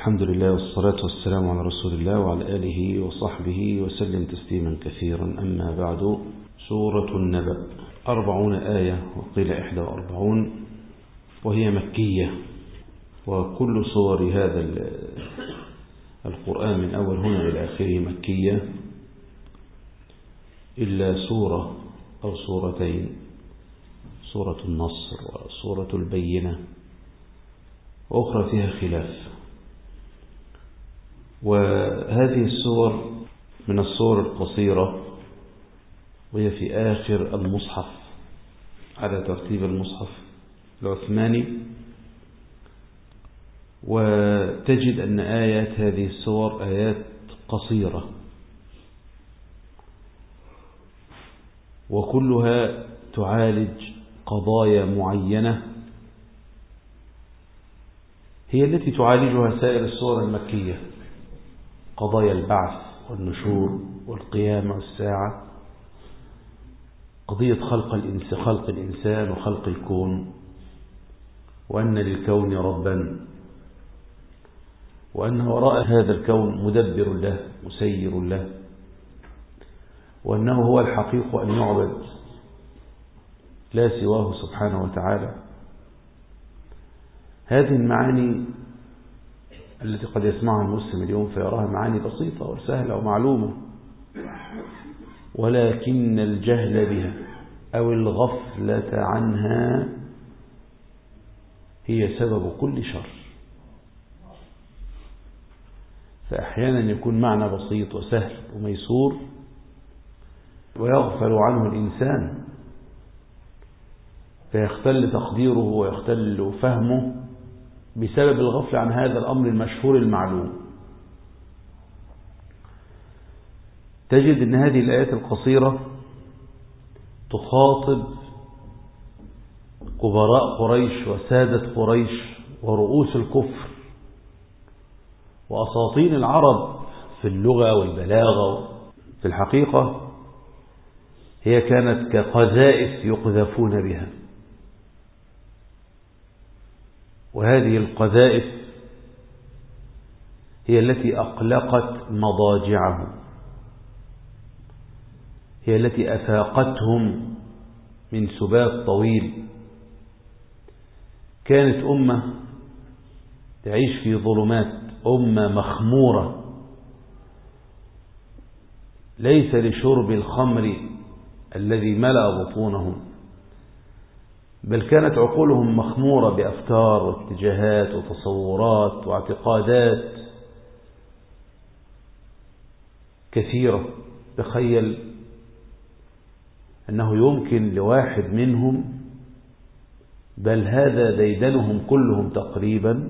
الحمد لله والصلاة والسلام على رسول الله وعلى آله وصحبه وسلم تسليما كثيرا أما بعد سورة النبأ أربعون آية وقيل إحدى وأربعون وهي مكية وكل صور هذا القرآن من أول هنا إلى آخره مكية إلا سورة أو سورتين سورة النصر وسورة البينة وأخرى فيها خلاف وهذه السور من السور القصيرة وهي في آخر المصحف على ترتيب المصحف العثماني وتجد أن آيات هذه السور آيات قصيرة وكلها تعالج قضايا معينة هي التي تعالجها سائر السور المكية قضايا البعث والنشور والقيامة والساعة قضية خلق الإنسان, خلق الإنسان وخلق الكون وأن للكون ربا وأن وراء هذا الكون مدبر له مسير له وأنه هو الحقيق أن يعبد لا سواه سبحانه وتعالى هذه المعاني التي قد يسمعها المسلم اليوم فيراها معاني بسيطة وسهلة ومعلومة ولكن الجهل بها أو الغفلة عنها هي سبب كل شر فأحيانا يكون معنى بسيط وسهل وميسور ويغفل عنه الإنسان فيختل تقديره ويختل فهمه بسبب الغفل عن هذا الأمر المشهور المعلوم تجد أن هذه الآيات القصيرة تخاطب كبراء قريش وسادة قريش ورؤوس الكفر وأساطين العرب في اللغة والبلاغة في الحقيقة هي كانت كقذائف يقذفون بها وهذه القذائف هي التي أقلقت مضاجعهم هي التي أفاقتهم من سبات طويل كانت أمة تعيش في ظلمات أمة مخمورة ليس لشرب الخمر الذي ملأ بطونهم بل كانت عقولهم مخمورة بأفكار واتجاهات وتصورات واعتقادات كثيرة تخيل أنه يمكن لواحد منهم بل هذا ديدنهم كلهم تقريبا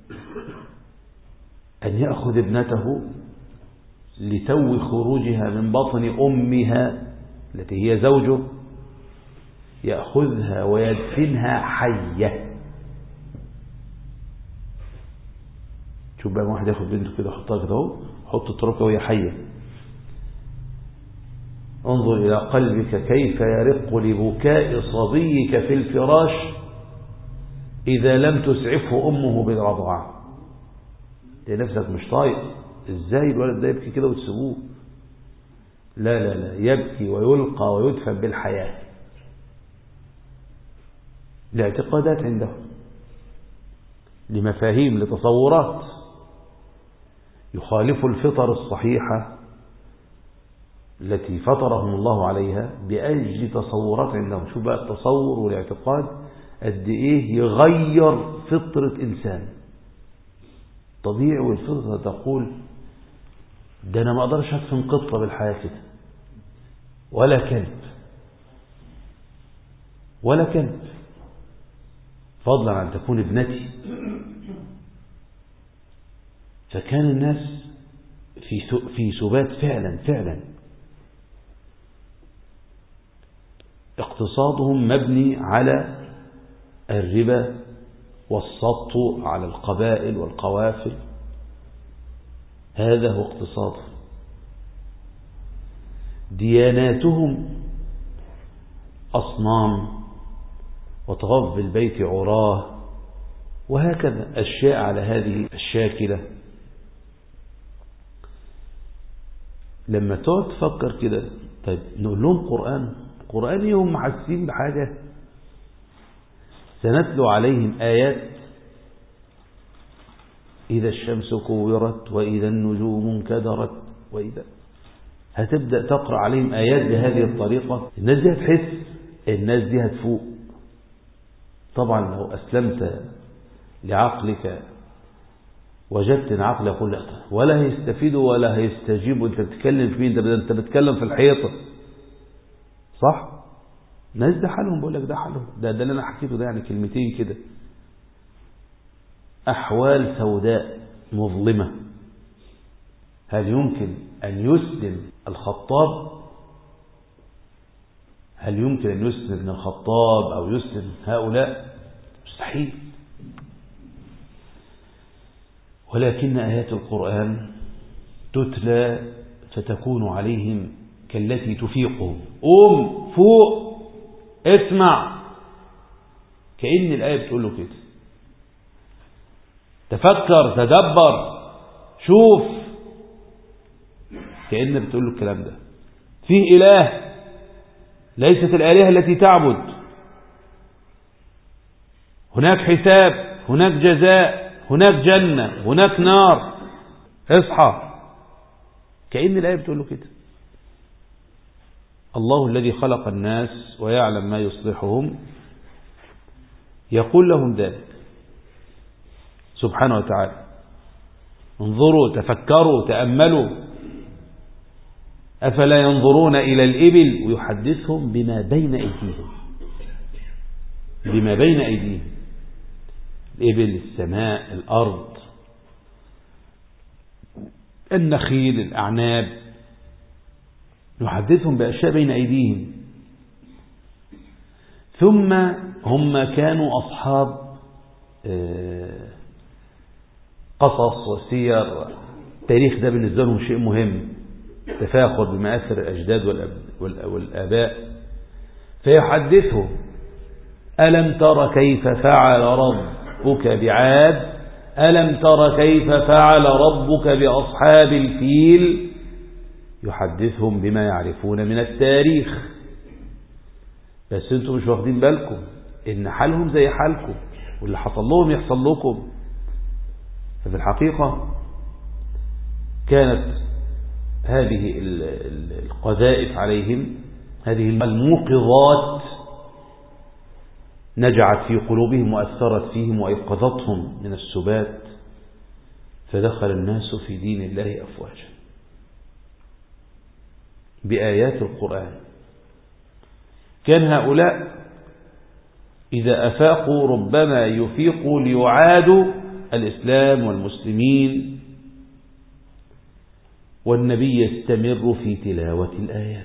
أن يأخذ ابنته لتو خروجها من بطن أمها التي هي زوجه يأخذها ويدفنها حية شوف بقى واحد ياخد بنته كده يحطها كده اهو حط التراب وهي حية انظر إلى قلبك كيف يرق لبكاء صبيك في الفراش إذا لم تسعفه أمه بالرضعة نفسك مش طايق ازاي الولد ده يبكي كده وتسيبوه لا لا لا يبكي ويلقى ويدفن بالحياة لاعتقادات عندهم لمفاهيم لتصورات يخالف الفطر الصحيحة التي فطرهم الله عليها بأجل تصورات عندهم شو بقى التصور والاعتقاد قد ايه يغير فطرة انسان طبيعي والفطرة تقول ده انا ما اقدرش ادفن قطة بالحياة كده ولا كلب ولا كلب فضلا عن تكون ابنتي فكان الناس في في سبات فعلا فعلا اقتصادهم مبني على الربا والسطو على القبائل والقوافل هذا هو اقتصادهم دياناتهم أصنام وطواف بالبيت عراه وهكذا أشياء على هذه الشاكلة لما تقعد تفكر كده طيب نقول لهم قرآن قرآن ايه هم حاسين بحاجة سنتلو عليهم آيات إذا الشمس كورت وإذا النجوم انكدرت وإذا هتبدأ تقرأ عليهم آيات بهذه الطريقة الناس دي هتحس الناس دي هتفوق طبعا لو أسلمت لعقلك وجدت ان عقل يقول لا ولا هيستفيدوا ولا هيستجيبوا انت بتتكلم في مين ده انت بتتكلم في الحيطه صح الناس ده حالهم بقول لك ده حالهم ده ده اللي انا حكيته ده يعني كلمتين كده احوال سوداء مظلمه هل يمكن ان يسلم الخطاب هل يمكن ان يسلم ابن الخطاب او يسلم هؤلاء مستحيل ولكن آيات القرآن تتلى فتكون عليهم كالتي تفيقهم قوم فوق اسمع كأن الآية بتقول له كده تفكر تدبر شوف كأن بتقول له الكلام ده فيه إله ليست الآلهة التي تعبد هناك حساب هناك جزاء هناك جنة هناك نار اصحى كأن الآية بتقول له كده الله الذي خلق الناس ويعلم ما يصلحهم يقول لهم ذلك سبحانه وتعالى انظروا تفكروا تأملوا أفلا ينظرون إلى الإبل ويحدثهم بما بين أيديهم بما بين أيديهم الإبل السماء الأرض النخيل الأعناب نحدثهم بأشياء بين أيديهم ثم هم كانوا أصحاب قصص وسير التاريخ ده بالنسبة لهم شيء مهم تفاخر بمآثر الأجداد والآباء فيحدثهم ألم تر كيف فعل ربك بعاد ألم تر كيف فعل ربك بأصحاب الفيل يحدثهم بما يعرفون من التاريخ بس انتم مش واخدين بالكم ان حالهم زي حالكم واللي حصل لهم يحصل لكم ففي الحقيقة كانت هذه القذائف عليهم هذه الموقظات نجعت في قلوبهم وأثرت فيهم وأيقظتهم من السبات فدخل الناس في دين الله أفواجا بآيات القرآن كان هؤلاء إذا أفاقوا ربما يفيقوا ليعادوا الإسلام والمسلمين والنبي يستمر في تلاوة الآيات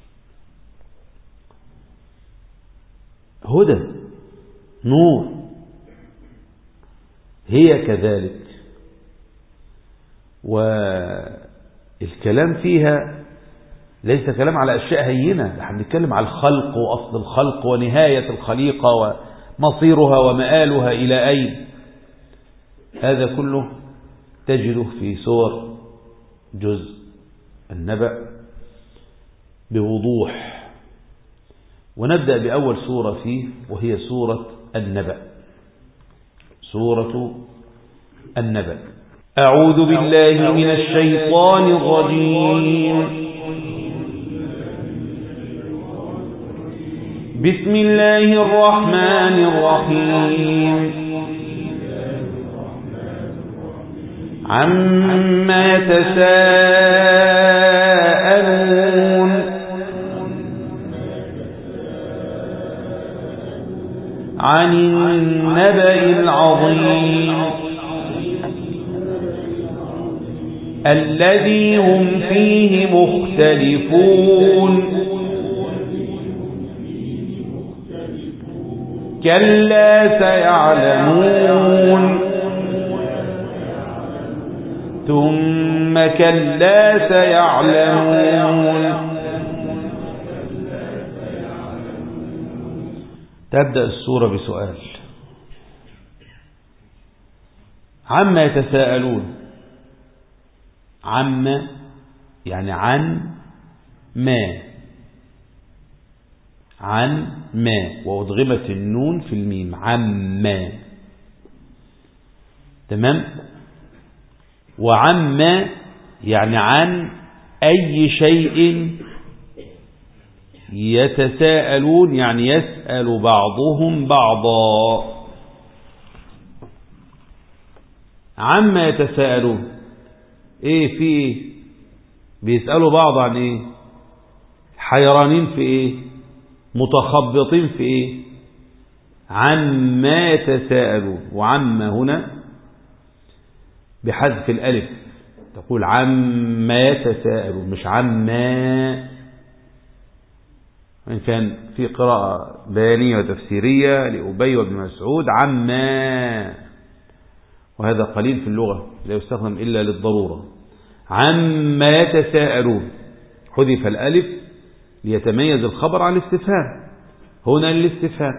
هدى نور هي كذلك والكلام فيها ليس كلام على أشياء هينة نحن نتكلم على الخلق وأصل الخلق ونهاية الخليقة ومصيرها ومآلها إلى أين هذا كله تجده في سور جزء النبأ بوضوح ونبدأ بأول سورة فيه وهي سورة النبأ سورة النبأ أعوذ بالله من الشيطان الرجيم بسم الله الرحمن الرحيم عما يتساءلون عن النبأ العظيم الذي هم فيه مختلفون كلا سيعلمون ثم كلا سيعلمون تبدأ السورة بسؤال عما يتساءلون عما يعني عن ما عن ما وأضغمت النون في الميم عن ما تمام وعما يعني عن أي شيء يتساءلون يعني يسأل بعضهم بعضا عما يتساءلون ايه في ايه بيسألوا بعض عن ايه حيرانين في ايه متخبطين في ايه عما يتساءلون وعما هنا بحذف الالف تقول عما يتساءلون مش عما وإن كان في قراءة بيانية وتفسيرية لأبي وابن مسعود عما وهذا قليل في اللغة لا يستخدم إلا للضرورة عما يتساءلون حذف الألف ليتميز الخبر عن الاستفهام هنا الاستفهام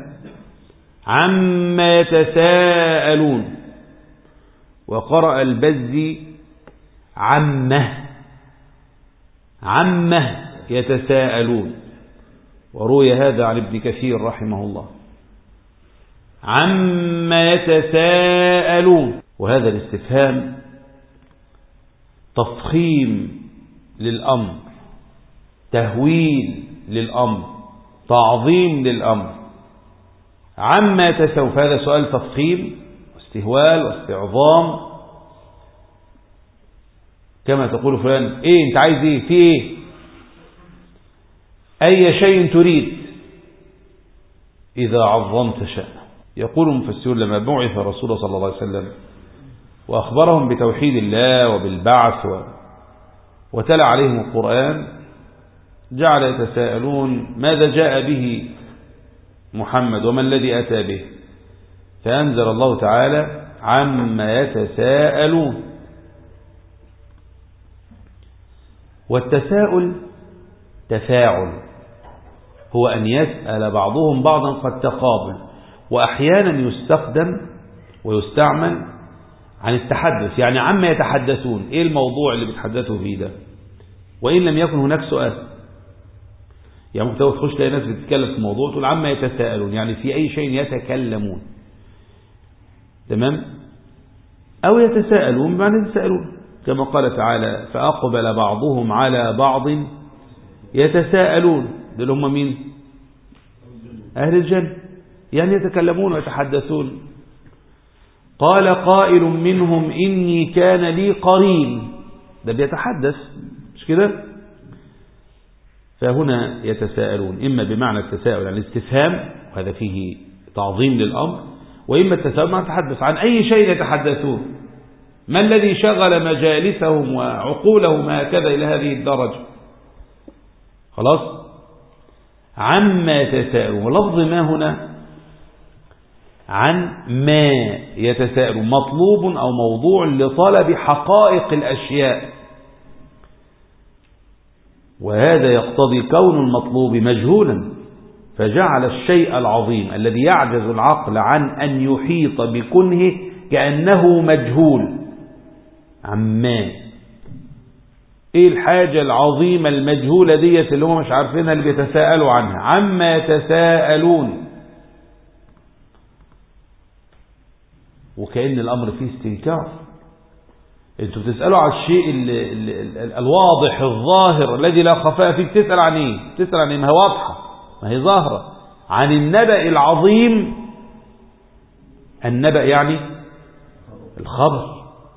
عما يتساءلون وقرأ البزي عمه عمه يتساءلون وروي هذا عن ابن كثير رحمه الله عما يتساءلون وهذا الاستفهام تفخيم للأمر تهويل للأمر تعظيم للأمر عما يتساءل فهذا سؤال تفخيم واستهوال واستعظام كما تقول فلان ايه انت عايز ايه في ايه أي شيء تريد إذا عظمت شأنه يقول المفسرون لما بعث رسول صلى الله عليه وسلم وأخبرهم بتوحيد الله وبالبعث و... وتلى عليهم القرآن جعل يتساءلون ماذا جاء به محمد وما الذي أتى به فأنزل الله تعالى عما يتساءلون والتساؤل تفاعل هو أن يسأل بعضهم بعضا قد تقابل وأحيانا يستخدم ويستعمل عن التحدث يعني عما يتحدثون إيه الموضوع اللي بيتحدثوا فيه ده وإن لم يكن هناك سؤال يعني ممكن تخش تلاقي ناس بتتكلم في موضوع تقول عما يتساءلون يعني في أي شيء يتكلمون تمام أو يتساءلون بمعنى يتساءلون كما قال تعالى فأقبل بعضهم على بعض يتساءلون دول هم مين أهل الجنة يعني يتكلمون ويتحدثون قال قائل منهم إني كان لي قرين ده بيتحدث مش كده فهنا يتساءلون إما بمعنى التساؤل عن الاستفهام وهذا فيه تعظيم للأمر وإما التساؤل مع التحدث عن أي شيء يتحدثون ما الذي شغل مجالسهم وعقولهم هكذا إلى هذه الدرجة خلاص عما يتساءلون ولفظ ما هنا عن ما يتساءل مطلوب أو موضوع لطلب حقائق الأشياء وهذا يقتضي كون المطلوب مجهولا فجعل الشيء العظيم الذي يعجز العقل عن أن يحيط بكنه كأنه مجهول عما ايه الحاجة العظيمة المجهولة ديت اللي هم مش عارفينها اللي بيتساءلوا عنها عما يتساءلون وكأن الأمر فيه استنكار انتوا بتسألوا على الشيء ال ال ال الواضح الظاهر الذي لا خفاء فيه بتسأل عن ايه بتسأل عن ايه ما هي واضحة ما هي ظاهرة عن النبأ العظيم النبأ يعني الخبر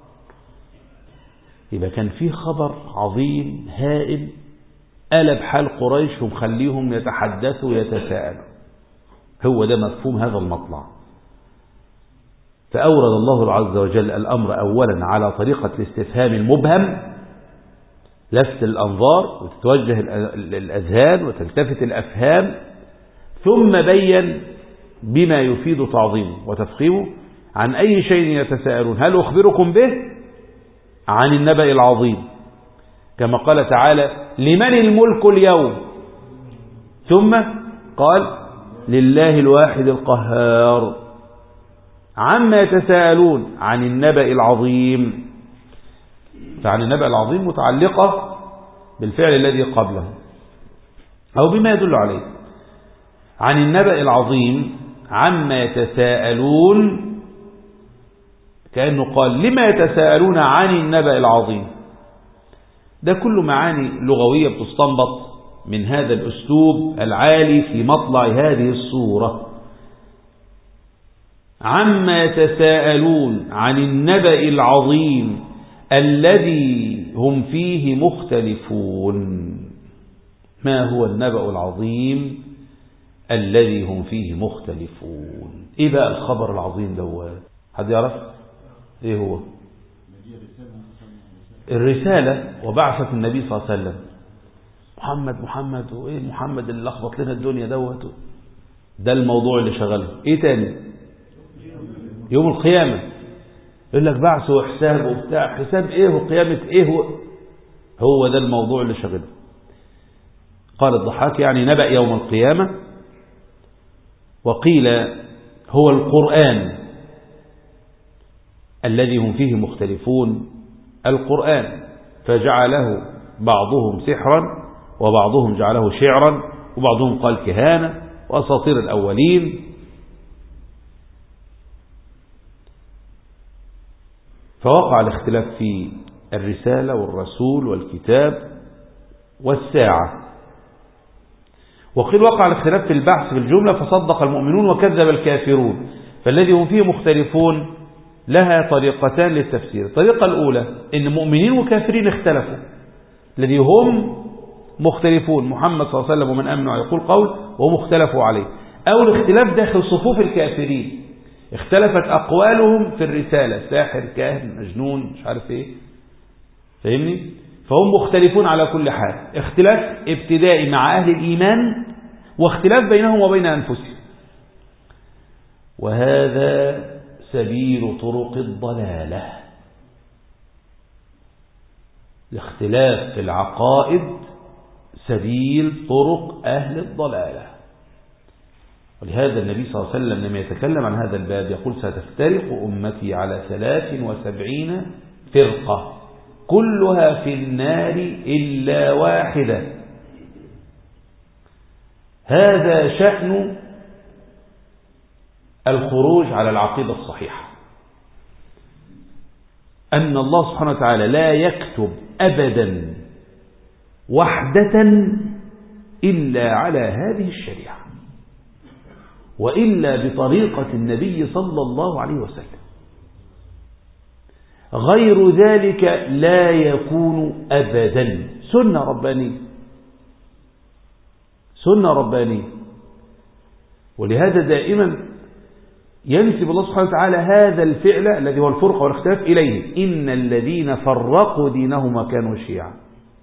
يبقى كان في خبر عظيم هائل قلب حال قريش ومخليهم يتحدثوا ويتساءلوا هو ده مفهوم هذا المطلع فأورد الله عز وجل الأمر أولا على طريقة الاستفهام المبهم لفت الأنظار وتتوجه الأذهان وتلتفت الأفهام ثم بين بما يفيد تعظيمه وتفخيمه عن أي شيء يتساءلون هل أخبركم به عن النبأ العظيم كما قال تعالى لمن الملك اليوم ثم قال لله الواحد القهار عما يتساءلون عن النبأ العظيم فعن النبأ العظيم متعلقة بالفعل الذي قبله أو بما يدل عليه عن النبأ العظيم عما يتساءلون كأنه قال لما يتساءلون عن النبأ العظيم ده كل معاني لغوية بتستنبط من هذا الأسلوب العالي في مطلع هذه الصورة عما يتساءلون عن النبأ العظيم الذي هم فيه مختلفون ما هو النبأ العظيم الذي هم فيه مختلفون ايه بقى الخبر العظيم دوت حد يعرف ايه هو الرسالة وبعثة النبي صلى الله عليه وسلم محمد محمد وايه محمد اللي لخبط لنا الدنيا دوت ده الموضوع اللي شغله ايه تاني يوم القيامة يقول لك بعث وحساب وبتاع حساب ايه وقيامة ايه هو هو ده الموضوع اللي شغله قال الضحاك يعني نبأ يوم القيامة وقيل هو القرآن الذي هم فيه مختلفون القرآن فجعله بعضهم سحرا وبعضهم جعله شعرا وبعضهم قال كهانة وأساطير الأولين فوقع الاختلاف في الرسالة والرسول والكتاب والساعة وقيل وقع الاختلاف في البحث في الجملة فصدق المؤمنون وكذب الكافرون فالذي هم فيه مختلفون لها طريقتان للتفسير الطريقة الأولى إن مؤمنين وكافرين اختلفوا الذي هم مختلفون محمد صلى الله عليه وسلم ومن أمنوا يقول قول وهم اختلفوا عليه أو الاختلاف داخل صفوف الكافرين اختلفت أقوالهم في الرسالة ساحر كاهن مجنون مش عارف ايه فاهمني فهم مختلفون على كل حال اختلاف ابتدائي مع أهل الإيمان واختلاف بينهم وبين أنفسهم وهذا سبيل طرق الضلالة الاختلاف في العقائد سبيل طرق أهل الضلالة ولهذا النبي صلى الله عليه وسلم لما يتكلم عن هذا الباب يقول ستفترق أمتي على ثلاث وسبعين فرقة كلها في النار إلا واحدة هذا شأن الخروج على العقيدة الصحيحة أن الله سبحانه وتعالى لا يكتب أبدا وحدة إلا على هذه الشريعة وإلا بطريقة النبي صلى الله عليه وسلم غير ذلك لا يكون أبدا سنة ربانية سنة ربانية ولهذا دائما ينسب الله سبحانه وتعالى هذا الفعل الذي هو الفرقة والاختلاف إليه إن الذين فرقوا دينهم وكانوا شيعا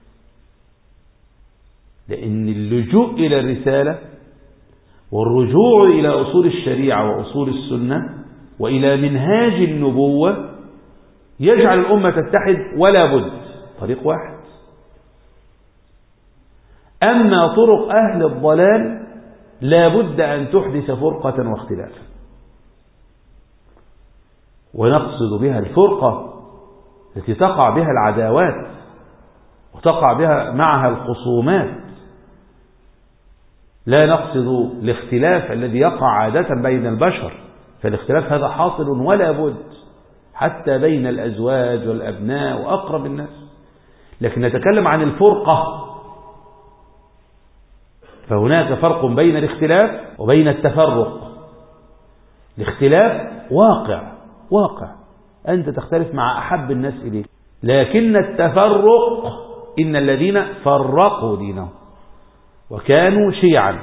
لأن اللجوء إلى الرسالة والرجوع إلى أصول الشريعة وأصول السنة وإلى منهاج النبوة يجعل الأمة تتحد ولا بد طريق واحد أما طرق أهل الضلال لا بد أن تحدث فرقة واختلافا ونقصد بها الفرقة التي تقع بها العداوات وتقع بها معها الخصومات لا نقصد الاختلاف الذي يقع عادة بين البشر فالاختلاف هذا حاصل ولا بد حتى بين الأزواج والأبناء وأقرب الناس لكن نتكلم عن الفرقة فهناك فرق بين الاختلاف وبين التفرق الاختلاف واقع واقع أنت تختلف مع أحب الناس إليك لكن التفرق إن الذين فرقوا دينهم وكانوا شيعا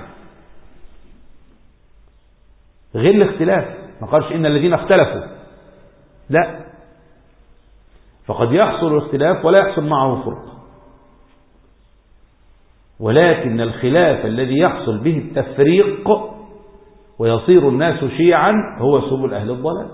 غير الاختلاف ما قالش إن الذين اختلفوا لا فقد يحصل الاختلاف ولا يحصل معه فرق ولكن الخلاف الذي يحصل به التفريق ويصير الناس شيعا هو سبل أهل الضلال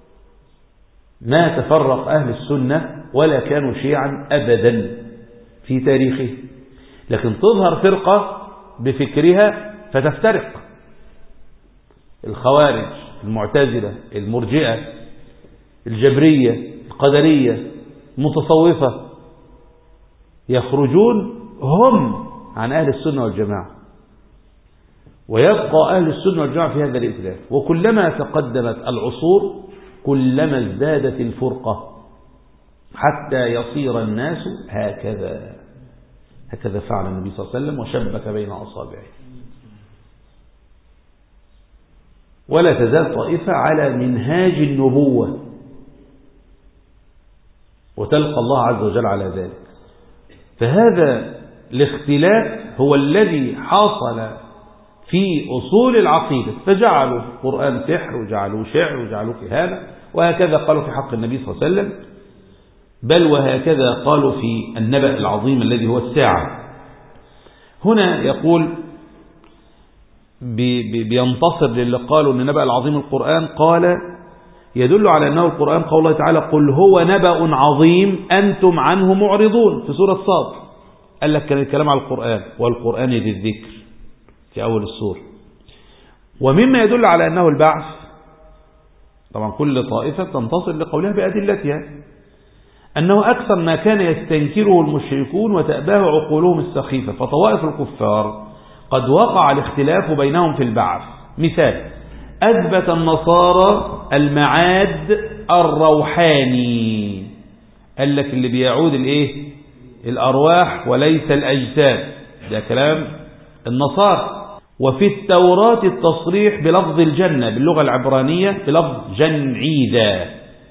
ما تفرق أهل السنة ولا كانوا شيعا أبدا في تاريخه لكن تظهر فرقة بفكرها فتفترق الخوارج المعتزلة المرجئة الجبرية القدرية المتصوفة يخرجون هم عن أهل السنة والجماعة ويبقى أهل السنة والجماعة في هذا الائتلاف وكلما تقدمت العصور كلما ازدادت الفرقة حتى يصير الناس هكذا هكذا فعل النبي صلى الله عليه وسلم وشبك بين أصابعه ولا تزال طائفة على منهاج النبوة وتلقى الله عز وجل على ذلك فهذا الاختلاف هو الذي حصل في أصول العقيدة فجعلوا قرآن سحر وجعلوا شعر وجعلوا كهانة وهكذا قالوا في حق النبي صلى الله عليه وسلم بل وهكذا قالوا في النبأ العظيم الذي هو الساعة هنا يقول بينتصر للي قالوا أن النبأ العظيم القرآن قال يدل على أنه القرآن قول الله تعالى قل هو نبأ عظيم أنتم عنه معرضون في سورة صاد قال لك كان الكلام على القرآن والقرآن ذي الذكر في أول السورة ومما يدل على أنه البعث طبعا كل طائفة تنتصر لقولها بأدلتها أنه أكثر ما كان يستنكره المشركون وتأباه عقولهم السخيفة فطوائف الكفار قد وقع الاختلاف بينهم في البعث مثال أثبت النصارى المعاد الروحاني قال لك اللي بيعود الايه الأرواح وليس الأجساد ده كلام النصارى وفي التوراة التصريح بلفظ الجنة باللغة العبرانية بلفظ جنعيدا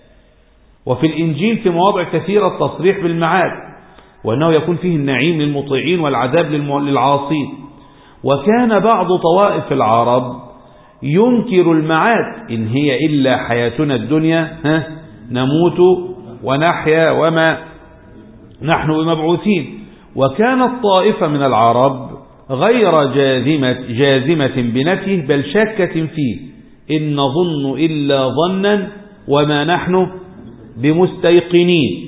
وفي الإنجيل في مواضع كثيرة التصريح بالمعاد وأنه يكون فيه النعيم للمطيعين والعذاب للعاصين وكان بعض طوائف العرب ينكر المعاد إن هي إلا حياتنا الدنيا ها نموت ونحيا وما نحن بمبعوثين وكانت طائفة من العرب غير جازمة, جازمة بنفيه بل شاكة فيه إن نظن إلا ظنا وما نحن بمستيقنين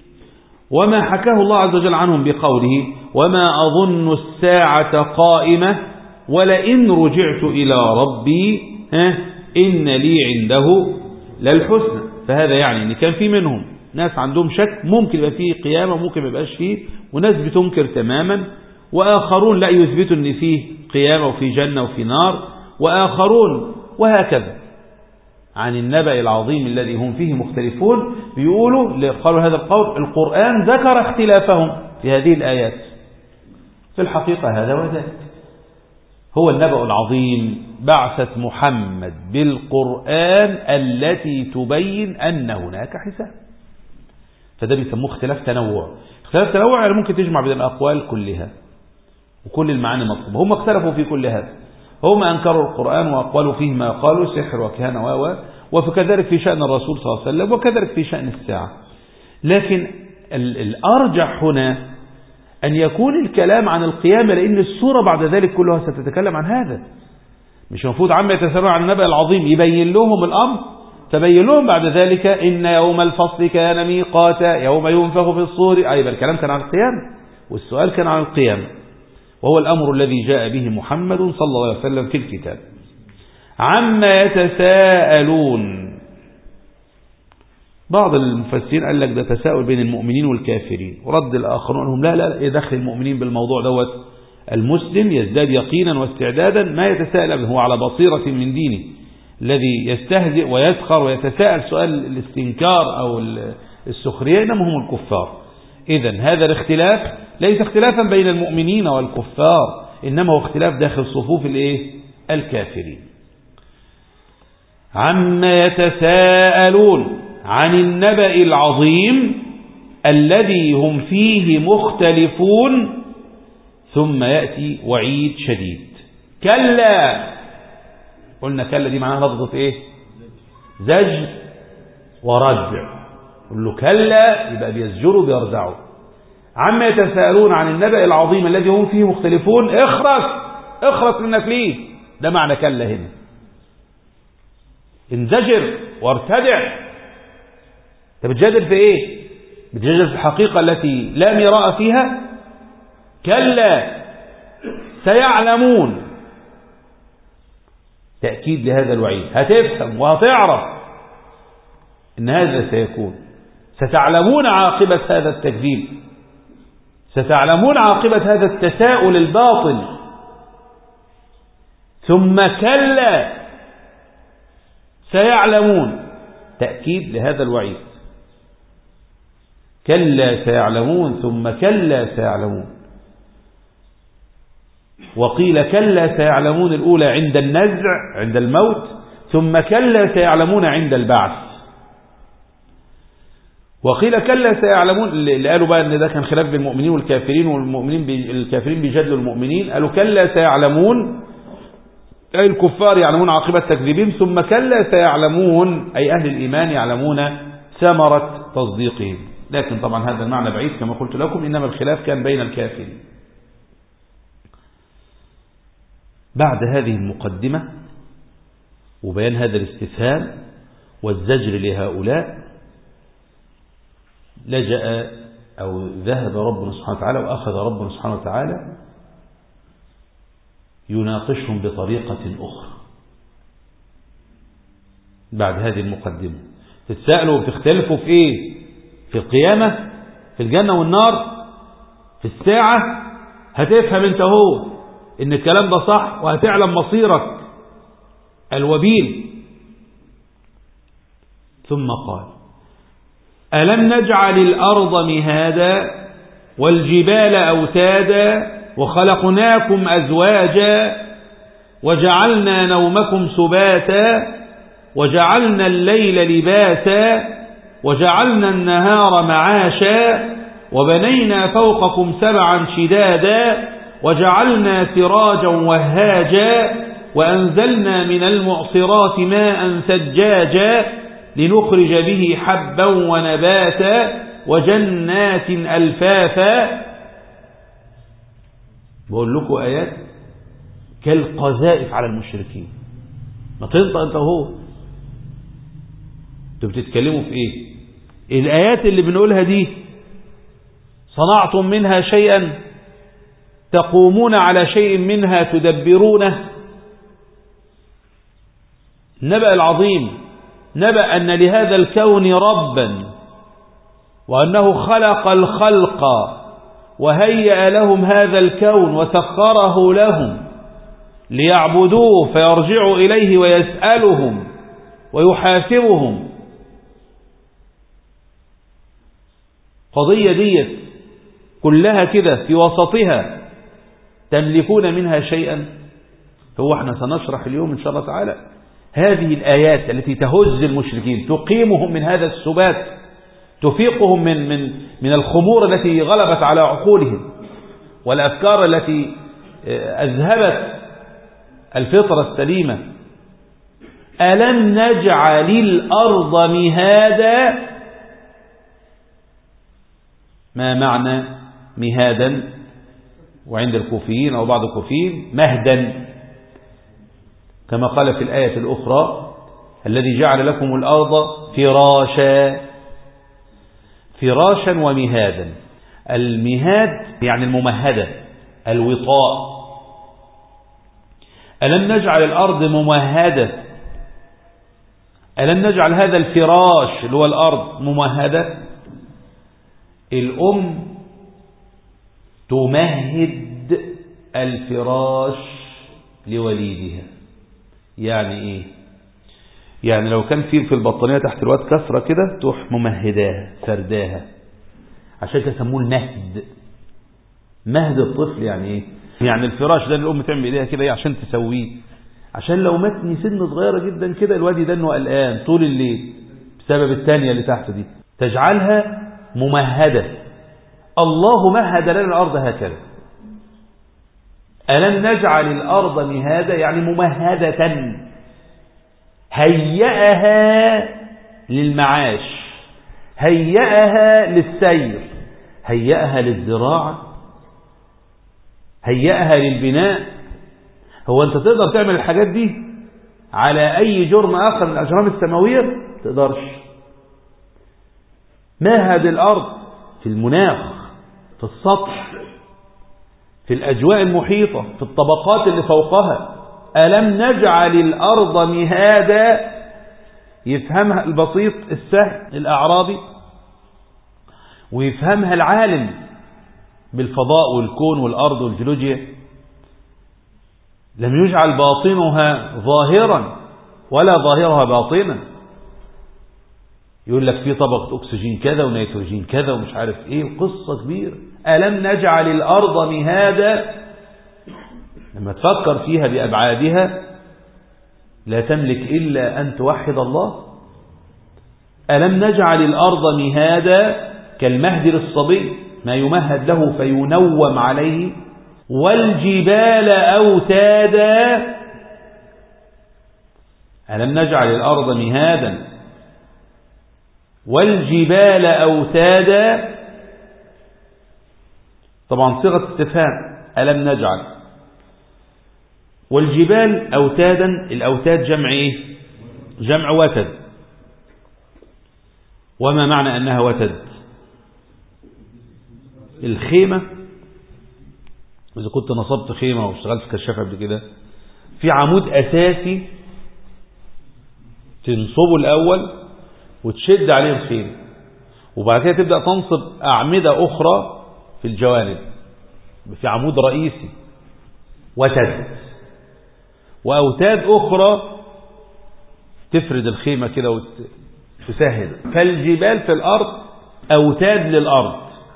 وما حكاه الله عز وجل عنهم بقوله وما أظن الساعة قائمة ولئن رجعت إلى ربي ها إن لي عنده للحسنى فهذا يعني أن كان في منهم ناس عندهم شك ممكن يبقى فيه قيامة ممكن ما يبقاش فيه وناس بتنكر تماما وآخرون لا يثبتوا أن فيه قيامة وفي جنة وفي نار وآخرون وهكذا عن النبأ العظيم الذي هم فيه مختلفون بيقولوا قالوا هذا القول القرآن ذكر اختلافهم في هذه الآيات في الحقيقة هذا وذاك هو النبأ العظيم بعثة محمد بالقرآن التي تبين أن هناك حساب فده بيسموه اختلاف تنوع اختلاف تنوع يعني ممكن تجمع بين الأقوال كلها وكل المعاني مطلوبة هم اختلفوا في كل هذا هم أنكروا القرآن وأقوالوا فيه ما قالوا سحر وكهنة و وكذلك في شأن الرسول صلى الله عليه وسلم وكذلك في شأن الساعة لكن الأرجح هنا أن يكون الكلام عن القيامة لأن السورة بعد ذلك كلها ستتكلم عن هذا مش المفروض عما يتسرع عن النبأ العظيم يبين لهم الأمر تبين لهم بعد ذلك إن يوم الفصل كان ميقاتا يوم ينفخ في الصور أي الكلام كان عن القيامة والسؤال كان عن القيامة وهو الأمر الذي جاء به محمد صلى الله عليه وسلم في الكتاب عما يتساءلون بعض المفسرين قال لك ده تساؤل بين المؤمنين والكافرين ورد الآخرون أنهم لا لا يدخل المؤمنين بالموضوع دوت المسلم يزداد يقينا واستعدادا ما يتساءل هو على بصيرة من دينه الذي يستهزئ ويسخر ويتساءل سؤال الاستنكار أو السخرية إنما هم الكفار إذا هذا الاختلاف ليس اختلافا بين المؤمنين والكفار إنما هو اختلاف داخل صفوف الايه الكافرين عما يتساءلون عن النبأ العظيم الذي هم فيه مختلفون ثم يأتي وعيد شديد كلا قلنا كلا دي معناها لفظة ايه زج وردع قل له كلا يبقى بيزجروا بيرزعوا عما يتساءلون عن النبأ العظيم الذي هم فيه مختلفون اخرس اخرس منك ليه ده معنى كلا هنا انزجر وارتدع انت بتجادل في ايه بتجادل في الحقيقة التي لا مراء فيها كلا سيعلمون تأكيد لهذا الوعيد هتفهم وهتعرف ان هذا سيكون ستعلمون عاقبة هذا التكذيب ستعلمون عاقبة هذا التساؤل الباطل ثم كلا سيعلمون تأكيد لهذا الوعيد كلا سيعلمون ثم كلا سيعلمون وقيل كلا سيعلمون الأولى عند النزع عند الموت ثم كلا سيعلمون عند البعث وقيل كلا سيعلمون اللي قالوا بقى ان ده كان خلاف بين المؤمنين والكافرين والمؤمنين بي الكافرين بيجادلوا المؤمنين قالوا كلا سيعلمون أي الكفار يعلمون عاقبة تكذيبهم ثم كلا سيعلمون أي أهل الإيمان يعلمون ثمرة تصديقهم لكن طبعا هذا المعنى بعيد كما قلت لكم إنما الخلاف كان بين الكافرين بعد هذه المقدمة وبيان هذا الاستفهام والزجر لهؤلاء لجأ أو ذهب ربنا سبحانه وتعالى وأخذ ربنا سبحانه وتعالى يناقشهم بطريقة أخرى بعد هذه المقدمة تتسألوا وتختلفوا في إيه في القيامة في الجنة والنار في الساعة هتفهم انت هو ان الكلام ده صح وهتعلم مصيرك الوبيل ثم قال ألم نجعل الأرض مهادا والجبال أوتادا وخلقناكم أزواجا وجعلنا نومكم سباتا وجعلنا الليل لباسا وجعلنا النهار معاشا وبنينا فوقكم سبعا شدادا وجعلنا سراجا وهاجا وأنزلنا من المعصرات ماء ثجاجا لنخرج به حبا ونباتا وجنات ألفافا بقول لكم آيات كالقذائف على المشركين ما تنطق انت وهو انتوا بتتكلموا في ايه الآيات اللي بنقولها دي صنعتم منها شيئا تقومون على شيء منها تدبرونه النبأ العظيم نبأ أن لهذا الكون ربا وأنه خلق الخلق وهيأ لهم هذا الكون وسخره لهم ليعبدوه فيرجعوا إليه ويسألهم ويحاسبهم قضية ديت كلها كده في وسطها تملكون منها شيئا هو احنا سنشرح اليوم إن شاء الله تعالى هذه الآيات التي تهز المشركين تقيمهم من هذا السبات تفيقهم من, من, من الخمور التي غلبت على عقولهم والأفكار التي أذهبت الفطرة السليمة ألم نجعل الأرض مهادا ما معنى مهادا وعند الكوفيين أو بعض الكوفيين مهدا كما قال في الآية الأخرى الذي جعل لكم الأرض فراشا فراشا ومهادا المهاد يعني الممهدة الوطاء ألم نجعل الأرض ممهدة ألم نجعل هذا الفراش اللي هو الأرض ممهدة الأم تمهد الفراش لوليدها يعني إيه يعني لو كان في في البطانية تحت الواد كسرة كده تروح ممهداها سرداها عشان كده سموه المهد مهد الطفل يعني ايه يعني الفراش ده الام تعمل ايديها كده ايه عشان تسويه عشان لو متني سن صغيرة جدا كده الواد ده انه قلقان طول الليل بسبب الثانية اللي تحت دي تجعلها ممهدة الله مهد لنا الأرض هكذا ألم نجعل الأرض مهادة يعني ممهدة هيأها للمعاش هيأها للسير هيأها للزراعة هيأها للبناء هو أنت تقدر تعمل الحاجات دي على أي جرم آخر من الأجرام السماوية تقدرش مهد الأرض في المناخ في السطح في الأجواء المحيطة في الطبقات اللي فوقها ألم نجعل الأرض مهادا يفهمها البسيط السهل الأعرابي ويفهمها العالم بالفضاء والكون والأرض والجيولوجيا لم يجعل باطنها ظاهرا ولا ظاهرها باطنا يقول لك في طبقة أكسجين كذا ونيتروجين كذا ومش عارف إيه قصة كبيرة ألم نجعل الأرض مهادا لما تفكر فيها بأبعادها لا تملك إلا أن توحد الله ألم نجعل الأرض مهادا كالمهد للصبي ما يمهد له فينوم عليه والجبال أوتادا ألم نجعل الأرض مهادا والجبال أوتادا طبعا صيغة استفهام ألم نجعل والجبال أوتادا الأوتاد جمع إيه جمع وتد وما معنى أنها وتد الخيمة إذا كنت نصبت خيمة واشتغلت في كشافة قبل كده في عمود أساسي تنصبه الأول وتشد عليه الخيمة وبعد كده تبدأ تنصب أعمدة أخرى في الجوانب في عمود رئيسي وتد وأوتاد أخرى تفرد الخيمة كده وتسهل فالجبال في الأرض أوتاد للأرض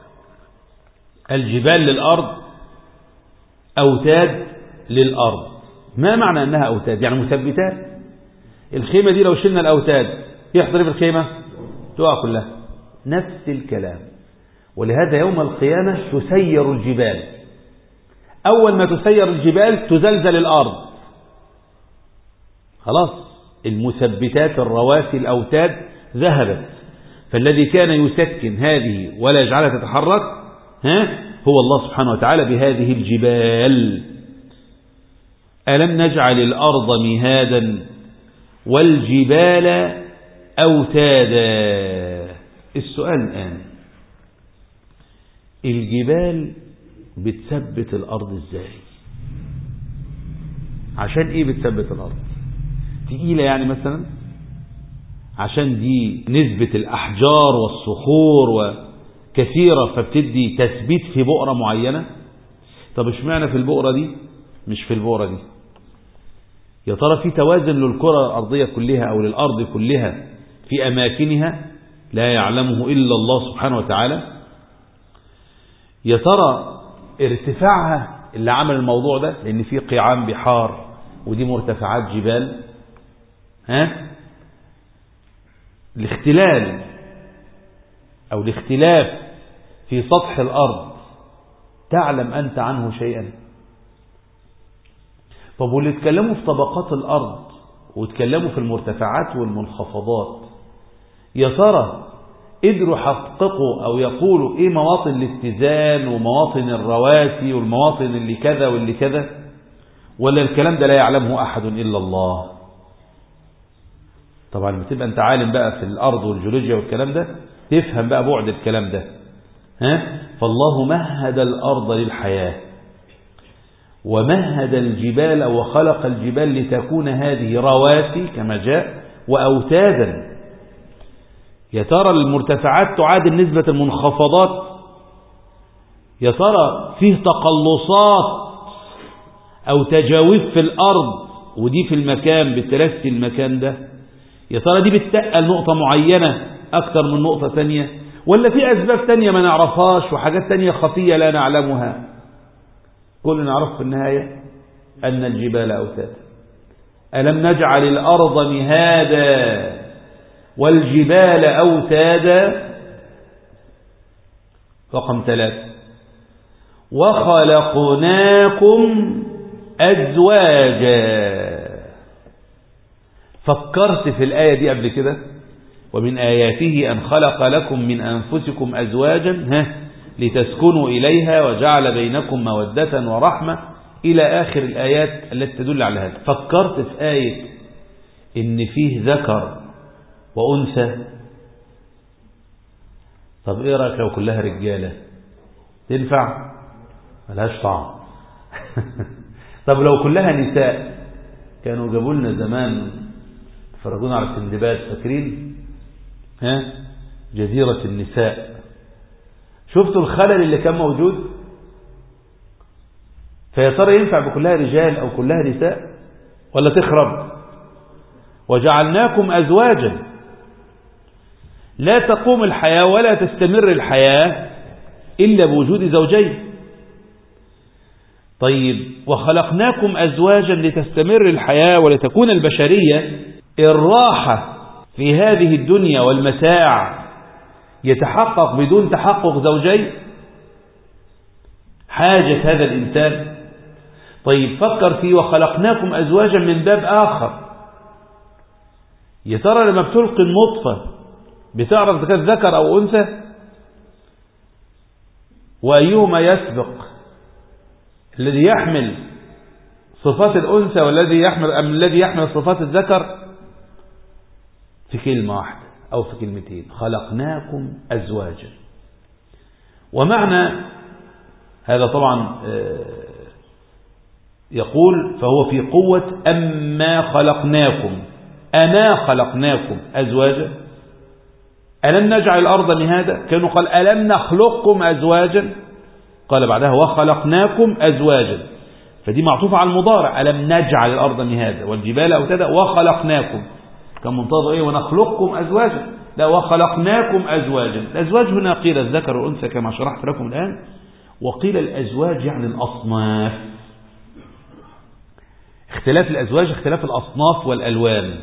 الجبال للأرض أوتاد للأرض ما معنى أنها أوتاد يعني مثبتات الخيمة دي لو شلنا الأوتاد يحضر في الخيمة تقع كلها نفس الكلام ولهذا يوم القيامة تسير الجبال أول ما تسير الجبال تزلزل الأرض خلاص المثبتات الرواسي الأوتاد ذهبت فالذي كان يسكن هذه ولا يجعلها تتحرك ها هو الله سبحانه وتعالى بهذه الجبال ألم نجعل الأرض مهادا والجبال أوتادا السؤال الآن الجبال بتثبت الأرض ازاي عشان ايه بتثبت الأرض تقيلة يعني مثلا عشان دي نسبة الأحجار والصخور وكثيرة فبتدي تثبيت في بؤرة معينة طب اشمعنى في البؤرة دي مش في البؤرة دي يا ترى في توازن للكرة الأرضية كلها أو للأرض كلها في أماكنها لا يعلمه إلا الله سبحانه وتعالى يا ترى ارتفاعها اللي عمل الموضوع ده لأن في قيعان بحار ودي مرتفعات جبال ها الاختلال أو الاختلاف في سطح الأرض تعلم أنت عنه شيئا طب واللي اتكلموا في طبقات الأرض واتكلموا في المرتفعات والمنخفضات يا ترى قدروا يحققوا أو يقولوا إيه مواطن الاتزان ومواطن الرواسي والمواطن اللي كذا واللي كذا ولا الكلام ده لا يعلمه أحد إلا الله طبعا بتبقى أنت عالم بقى في الأرض والجيولوجيا والكلام ده تفهم بقى بعد الكلام ده ها فالله مهد الأرض للحياة ومهد الجبال وخلق الجبال لتكون هذه رواسي كما جاء وأوتادا يا ترى المرتفعات تعادل نسبة المنخفضات يا ترى فيه تقلصات أو تجاويف في الأرض ودي في المكان بترسي المكان ده يا ترى دي بتتقل نقطة معينة أكثر من نقطة ثانية ولا في أسباب ثانية ما نعرفهاش وحاجات ثانية خفية لا نعلمها كل نعرف في النهاية أن الجبال أوتاد ألم نجعل الأرض مهادا والجبال أوتادا رقم ثلاثة وخلقناكم أزواجا فكرت في الآية دي قبل كده ومن آياته أن خلق لكم من أنفسكم أزواجا ها لتسكنوا إليها وجعل بينكم مودة ورحمة إلى آخر الآيات التي تدل على هذا فكرت في آية إن فيه ذكر وأنثى طب إيه رأيك لو كلها رجالة تنفع ملهاش طعم طب لو كلها نساء كانوا جابوا لنا زمان فرجونا على السندباد فاكرين ها جزيرة النساء شفتوا الخلل اللي كان موجود فيا ترى ينفع بكلها رجال أو كلها نساء ولا تخرب وجعلناكم أزواجا لا تقوم الحياة ولا تستمر الحياة إلا بوجود زوجين طيب وخلقناكم أزواجا لتستمر الحياة ولتكون البشرية الراحة في هذه الدنيا والمتاع يتحقق بدون تحقق زوجين حاجة هذا الإنسان طيب فكر فيه وخلقناكم أزواجا من باب آخر يا ترى لما بتلقي النطفة بتعرف إذا كانت ذكر أو أنثى وأيهما يسبق الذي يحمل صفات الأنثى والذي يحمل أم الذي يحمل صفات الذكر في كلمة واحدة أو في كلمتين خلقناكم أزواجا ومعنى هذا طبعا يقول فهو في قوة أما خلقناكم أما خلقناكم أزواجا ألم نجعل الأرض مهادا كانوا قال ألم نخلقكم أزواجا قال بعدها وخلقناكم أزواجا فدي معطوفة على المضارع ألم نجعل الأرض مهادا والجبال أوتادا وخلقناكم كان منتظر إيه ونخلقكم أزواجا لا وخلقناكم أزواجا الأزواج هنا قيل الذكر والأنثى كما شرحت لكم الآن وقيل الأزواج يعني الأصناف اختلاف الأزواج اختلاف الأصناف والألوان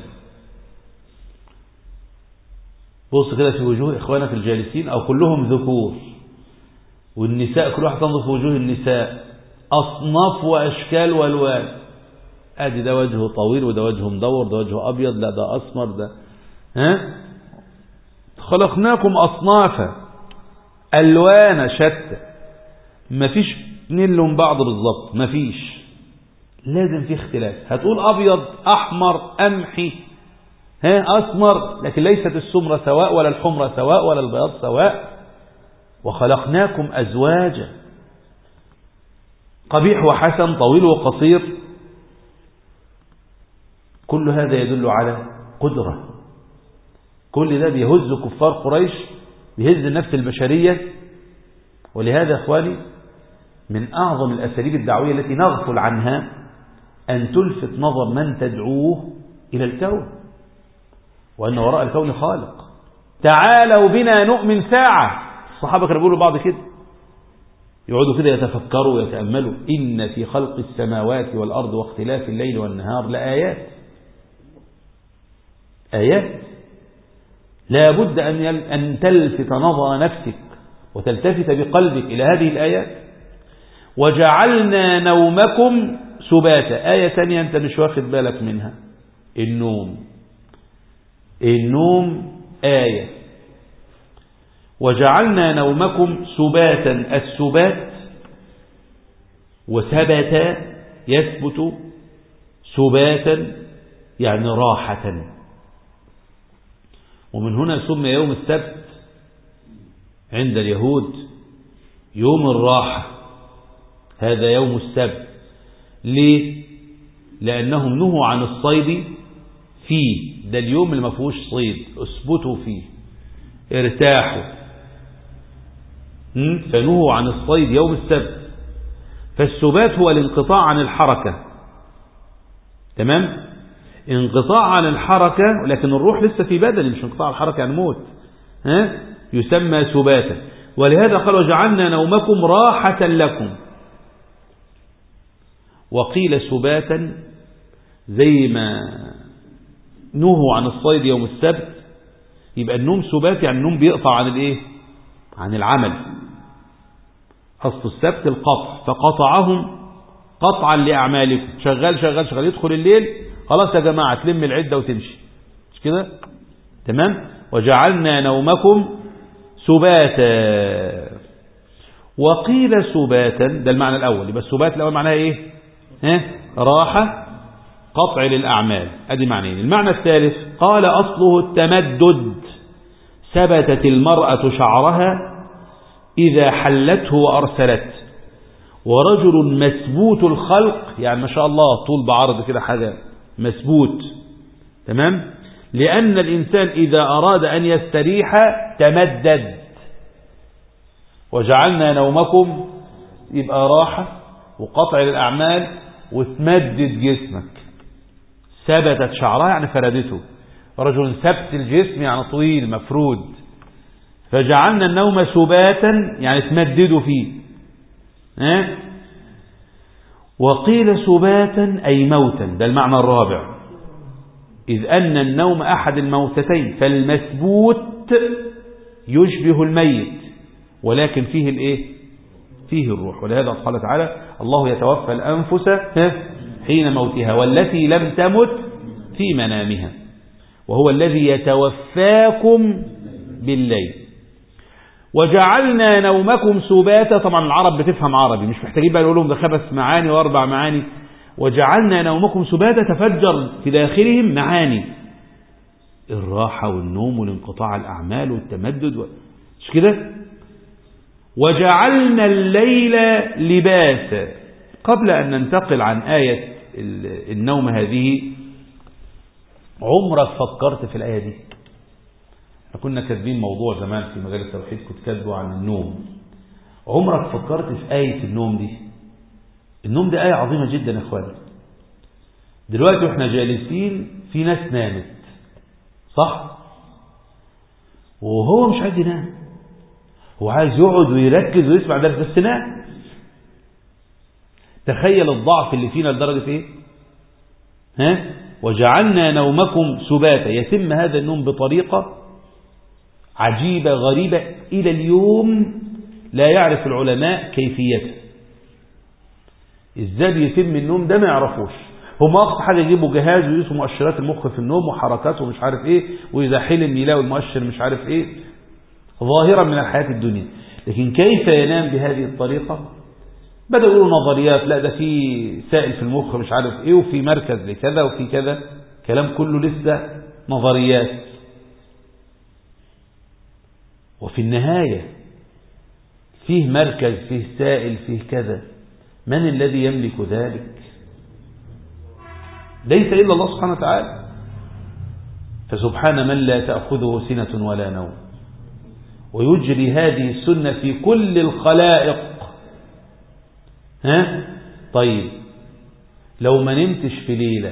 بص كده في وجوه إخوانك الجالسين أو كلهم ذكور والنساء كل واحد تنظر في وجوه النساء أصناف وأشكال والوان ادي ده وجهه طويل وده وجهه مدور ده وجهه أبيض لا ده أسمر ده ها خلقناكم أصنافا ألوان شتى مفيش اتنين لهم بعض بالظبط مفيش لازم في اختلاف هتقول أبيض أحمر قمحي ها أسمر لكن ليست السمرة سواء ولا الحمرة سواء ولا البياض سواء وخلقناكم أزواجا قبيح وحسن طويل وقصير كل هذا يدل على قدرة كل ده بيهز كفار قريش بيهز النفس البشرية ولهذا أخواني من أعظم الأساليب الدعوية التي نغفل عنها أن تلفت نظر من تدعوه إلى الكون وأن وراء الكون خالق تعالوا بنا نؤمن ساعة الصحابة كانوا بيقولوا بعض كده يقعدوا كده يتفكروا ويتأملوا إن في خلق السماوات والأرض واختلاف الليل والنهار لآيات آيات لا بد أن أن تلفت نظر نفسك وتلتفت بقلبك إلى هذه الآيات وجعلنا نومكم سباتا آية ثانية أنت مش واخد بالك منها النوم النوم آية وجعلنا نومكم سباتا السبات وثبت يثبت سباتا يعني راحة ومن هنا سمي يوم السبت عند اليهود يوم الراحة هذا يوم السبت ليه لأنهم نهوا عن الصيد فيه ده اليوم اللي ما فيهوش صيد اثبتوا فيه ارتاحوا فنهوا عن الصيد يوم السبت فالسبات هو الانقطاع عن الحركة تمام انقطاع عن الحركة لكن الروح لسه في بدن مش انقطاع الحركة يعني موت ها يسمى سباتا ولهذا قال وجعلنا نومكم راحة لكم وقيل سباتا زي ما نهوا عن الصيد يوم السبت يبقى النوم سبات يعني النوم بيقطع عن الايه عن العمل اصل السبت القطع فقطعهم قطعا لأعمالكم شغال شغال شغال يدخل الليل خلاص يا جماعة تلم العدة وتمشي مش كده تمام وجعلنا نومكم سباتا وقيل سباتا ده المعنى الأول يبقى السبات الأول معناها إيه ها راحة قطع للأعمال أدي معنيين المعنى الثالث قال أصله التمدد ثبتت المرأة شعرها إذا حلته وأرسلت ورجل مسبوت الخلق يعني ما شاء الله طول بعرض كده حاجة مسبوت تمام لأن الإنسان إذا أراد أن يستريح تمدد وجعلنا نومكم يبقى راحة وقطع للأعمال وتمدد جسمك ثبتت شعرها يعني فردته رجل ثبت الجسم يعني طويل مفرود فجعلنا النوم سباتا يعني تمددوا فيه ها؟ وقيل سباتا أي موتا ده المعنى الرابع إذ أن النوم أحد الموتتين فالمثبوت يشبه الميت ولكن فيه الايه فيه الروح ولهذا قال تعالى الله يتوفى الأنفس حين موتها والتي لم تمت في منامها وهو الذي يتوفاكم بالليل وجعلنا نومكم سباتا طبعا العرب بتفهم عربي مش محتاجين بقى نقول لهم ده خمس معاني واربع معاني وجعلنا نومكم سباتا تفجر في داخلهم معاني الراحة والنوم والانقطاع الأعمال والتمدد و... مش كده وجعلنا الليل لباسا قبل أن ننتقل عن آية النوم هذه عمرك فكرت في الآية دي احنا كنا كاتبين موضوع زمان في مجال التوحيد كنت كاتبه عن النوم عمرك فكرت في آية النوم دي النوم دي آية عظيمة جدا يا اخواني دلوقتي واحنا جالسين في ناس نامت صح وهو مش عايز ينام هو عايز يقعد ويركز ويسمع درس بس نام تخيل الضعف اللي فينا لدرجة ايه ها وجعلنا نومكم سباتا يتم هذا النوم بطريقة عجيبة غريبة إلى اليوم لا يعرف العلماء كيفيته ازاي بيتم النوم ده ما يعرفوش هم اقصى حاجه يجيبوا جهاز ويقيسوا مؤشرات المخ في النوم وحركاته ومش عارف ايه واذا حلم يلاقوا المؤشر مش عارف ايه ظاهرا من الحياه الدنيا لكن كيف ينام بهذه الطريقه بدأوا يقولوا نظريات لا ده في سائل في المخ مش عارف ايه وفي مركز لكذا وفي كذا كلام كله لسه نظريات وفي النهاية فيه مركز فيه سائل فيه كذا من الذي يملك ذلك ليس إلا الله سبحانه وتعالى فسبحان من لا تأخذه سنة ولا نوم ويجري هذه السنة في كل الخلائق ها طيب لو ما نمتش في ليلة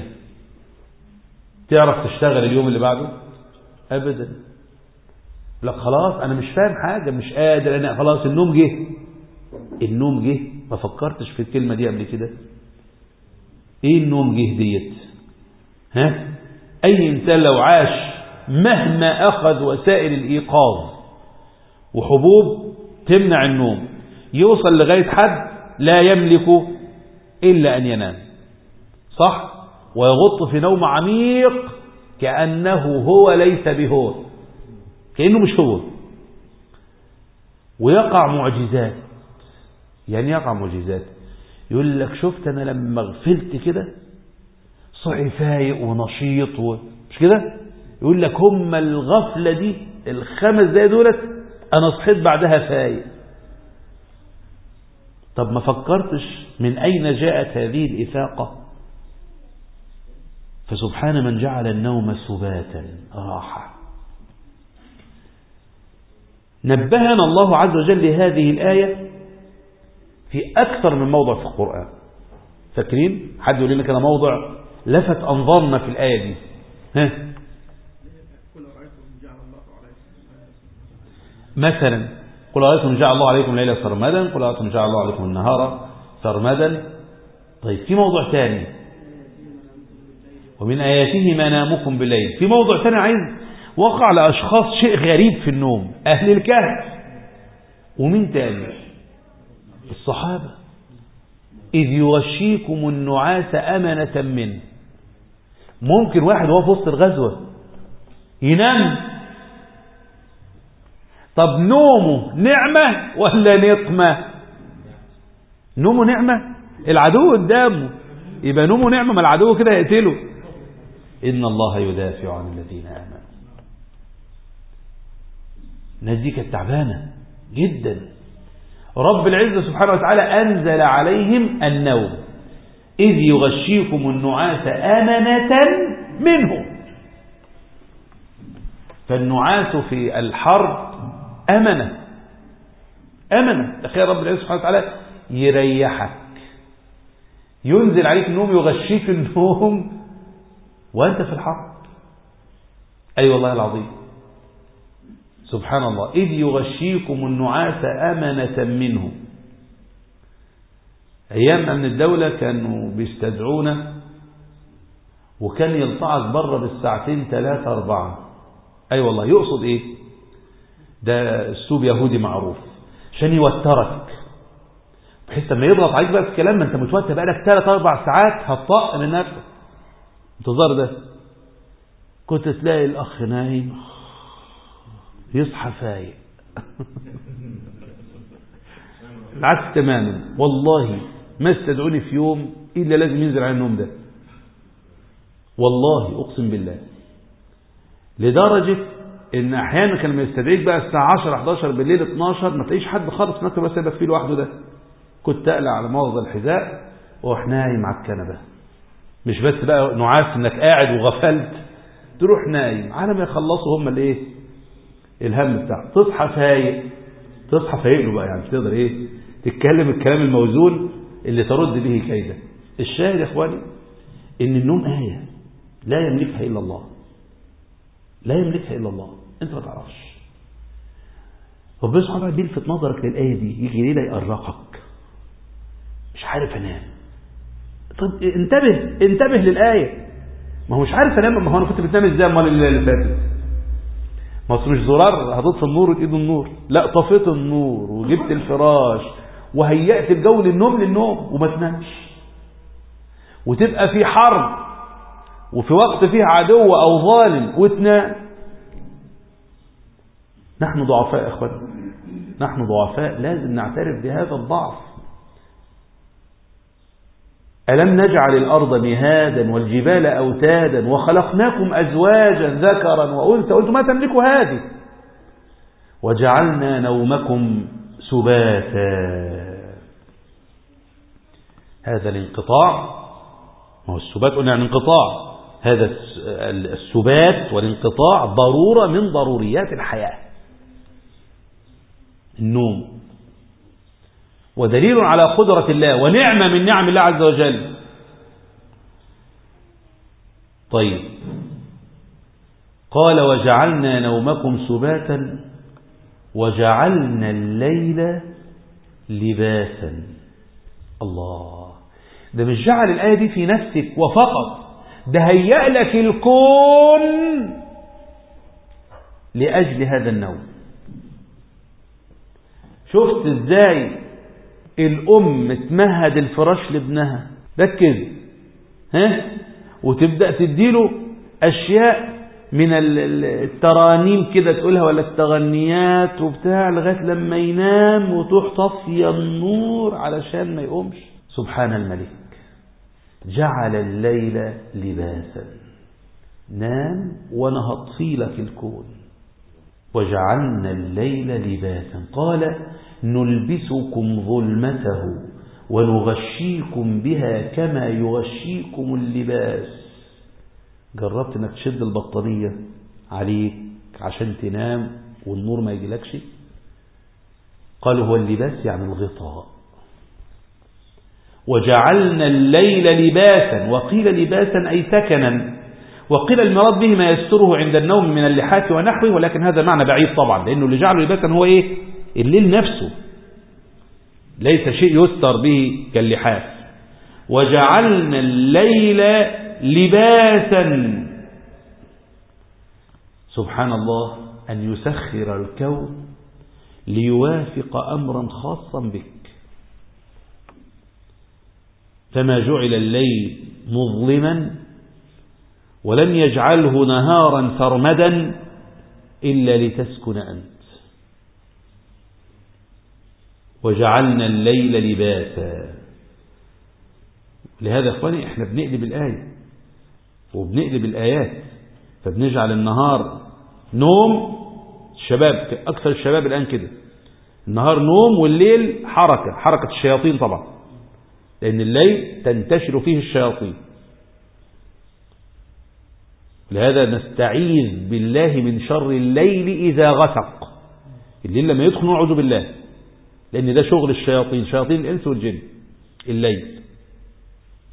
تعرف تشتغل اليوم اللي بعده أبدا لك خلاص أنا مش فاهم حاجة مش قادر أنا خلاص النوم جه النوم جه ما فكرتش في الكلمة دي قبل كده ايه النوم جه ديت ها اي انسان لو عاش مهما اخذ وسائل الايقاظ وحبوب تمنع النوم يوصل لغاية حد لا يملك الا ان ينام صح ويغط في نوم عميق كأنه هو ليس بهو كأنه مش هو ويقع معجزات يعني يقع معجزات يقول لك شفت انا لما غفلت كده صحي فايق ونشيط و... مش كده يقول لك هم الغفلة دي الخمس دقايق دولت انا صحيت بعدها فايق طب ما فكرتش من اين جاءت هذه الافاقة فسبحان من جعل النوم سباتا راحة نبهنا الله عز وجل لهذه الآية في أكثر من موضع في القرآن فاكرين حد يقول لنا كده موضع لفت أنظارنا في الآية دي ها مثلا قل رأيتم جعل الله عليكم الليل سرمدا قل رأيتم جعل الله عليكم النهار سرمدا طيب في موضوع ثاني ومن آياته منامكم بالليل في موضوع ثاني عايز وقع لأشخاص شيء غريب في النوم أهل الكهف ومين تاني الصحابة إذ يغشيكم النعاس أمنة منه ممكن واحد وهو في وسط الغزوة ينام طب نومه نعمة ولا نقمة نومه نعمة العدو قدامه يبقى نومه نعمة ما العدو كده يقتله إن الله يدافع عن الذين آمنوا الناس دي كانت تعبانة جدا رب العزة سبحانه وتعالى أنزل عليهم النوم إذ يغشيكم النعاس أمنة منه فالنعاس في الحرب أمنة أمنة تخيل رب العزة سبحانه وتعالى يريحك ينزل عليك النوم يغشيك النوم وأنت في الحرب أي أيوة والله العظيم سبحان الله إذ يغشيكم النعاس أمنة منه أيام أمن الدولة كانوا بيستدعونا وكان يلطعك بره بالساعتين ثلاثة أربعة أي أيوة والله يقصد إيه ده اسلوب يهودي معروف عشان يوترك بحيث لما يضغط عليك بقى في الكلام ما انت متوتر بقالك ثلاث اربع ساعات هتطق من نفسك انتظار ده كنت تلاقي الاخ نايم يصحى فايق العكس تماما والله ما استدعوني في يوم الا لازم ينزل على النوم ده والله اقسم بالله لدرجه ان احيانا كان لما يستدعيك بقى الساعه 10 11 بالليل 12 ما تلاقيش حد خالص مكتب بس يبقى فيه لوحده ده كنت اقلع على موضع الحذاء واروح نايم على الكنبه مش بس بقى نعاس انك قاعد وغفلت تروح نايم على ما يخلصوا هم الايه الهم بتاعه تصحى فايق تصحى فايق له بقى يعني تقدر ايه تتكلم الكلام الموزون اللي ترد به كيدا الشاهد يا اخواني ان النوم ايه لا يملكها الا الله لا يملكها الا الله انت ما تعرفش ربنا سبحانه وتعالى بيلفت نظرك للايه دي يجي ليله يقرقك مش عارف انام طب انتبه انتبه للايه ما هو مش عارف انام ما هو انا كنت بتنام ازاي امال الليله اللي فاتت ما اصل مش زرار هتطفي النور وتقيد النور لا طفيت النور وجبت الفراش وهيأت الجو للنوم للنوم وما تنامش وتبقى في حرب وفي وقت فيه عدو او ظالم وتنام نحن ضعفاء يا اخوان نحن ضعفاء لازم نعترف بهذا الضعف ألم نجعل الأرض مهادا والجبال أوتادا وخلقناكم أزواجا ذكرا وأنثى قلت ما تملكوا هذه وجعلنا نومكم سباتا هذا الانقطاع ما هو السبات قلنا عن انقطاع هذا السبات والانقطاع ضرورة من ضروريات الحياة النوم ودليل على قدرة الله ونعمة من نعم الله عز وجل طيب قال وجعلنا نومكم سباتا وجعلنا الليل لباسا الله ده مش جعل الآية دي في نفسك وفقط ده هيأ لك الكون لأجل هذا النوم شفت ازاي الأم تمهد الفراش لابنها ركز ها وتبدأ تديله أشياء من الترانيم كده تقولها ولا التغنيات وبتاع لغاية لما ينام وتروح طفي النور علشان ما يقومش سبحان الملك جعل الليل لباسا نام وانا هطفي لك الكون وجعلنا الليل لباسا قال نلبسكم ظلمته ونغشيكم بها كما يغشيكم اللباس جربت انك تشد البطانية عليك عشان تنام والنور ما يجيلكش قالوا هو اللباس يعني الغطاء وجعلنا الليل لباسا وقيل لباسا أي سكنا وقيل المراد به ما يستره عند النوم من اللحاف ونحوه ولكن هذا معنى بعيد طبعا لأنه اللي جعله لباسا هو إيه الليل نفسه ليس شيء يستر به كاللحاف وجعلنا الليل لباسا سبحان الله أن يسخر الكون ليوافق أمرا خاصا بك فما جعل الليل مظلما ولم يجعله نهارا سرمدا إلا لتسكن أنت وجعلنا الليل لباسا لهذا اخواني احنا بنقلب الآية وبنقلب الآيات فبنجعل النهار نوم الشباب أكثر الشباب الآن كده النهار نوم والليل حركة حركة الشياطين طبعا لأن الليل تنتشر فيه الشياطين لهذا نستعيذ بالله من شر الليل إذا غسق الليل لما يدخل نعوذ بالله لأن ده شغل الشياطين شياطين الإنس والجن الليل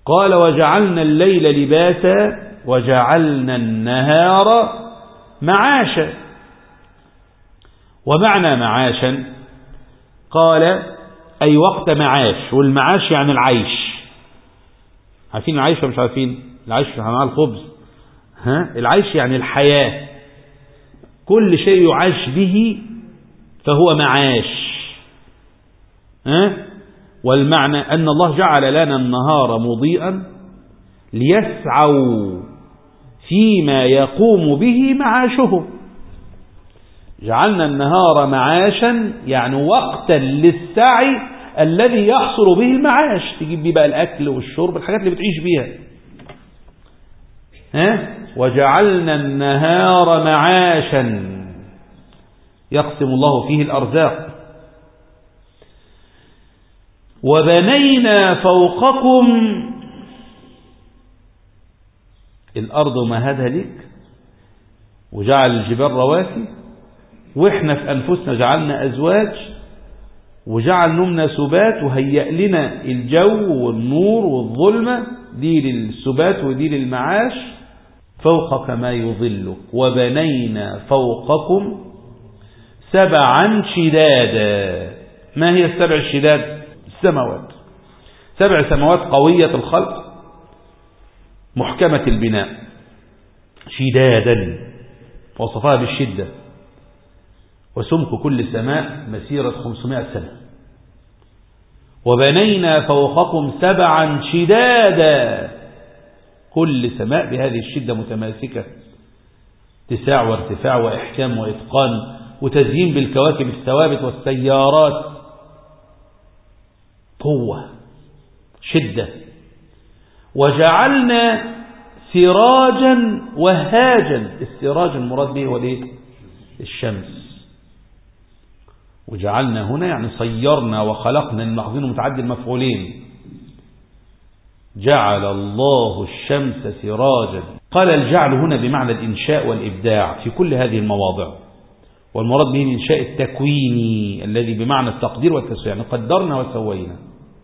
قال وجعلنا الليل لباسا وجعلنا النهار معاشا ومعنى معاشا قال أي وقت معاش والمعاش يعني العيش عارفين العيش ولا مش عارفين العيش مع الخبز ها العيش يعني الحياة كل شيء يعاش به فهو معاش ها والمعنى أن الله جعل لنا النهار مضيئا ليسعوا فيما يقوم به معاشهم جعلنا النهار معاشا يعني وقتا للسعي الذي يحصل به المعاش تجيب بيه بقى الأكل والشرب الحاجات اللي بتعيش بيها ها وجعلنا النهار معاشا يقسم الله فيه الأرزاق وبنينا فوقكم الأرض مهدها لك وجعل الجبال رواسي وإحنا في أنفسنا جعلنا أزواج وجعل نومنا سبات وهيأ لنا الجو والنور والظلمة دي للسبات ودي للمعاش فوقك ما يظلك وبنينا فوقكم سبعا شدادا ما هي السبع الشداد السماوات سبع سماوات قوية الخلق محكمة البناء شدادا وصفها بالشدة وسمك كل سماء مسيرة 500 سنة وبنينا فوقكم سبعا شدادا كل سماء بهذه الشدة متماسكة اتساع وارتفاع وإحكام وإتقان وتزيين بالكواكب الثوابت والسيارات قوة شدة وجعلنا سراجا وهاجا السراج المراد به هو الايه الشمس وجعلنا هنا يعني صيرنا وخلقنا المخزون متعدي المفعولين جعل الله الشمس سراجا قال الجعل هنا بمعنى الإنشاء والإبداع في كل هذه المواضع والمراد به الإنشاء التكويني الذي بمعنى التقدير والتسوية يعني قدرنا وسوينا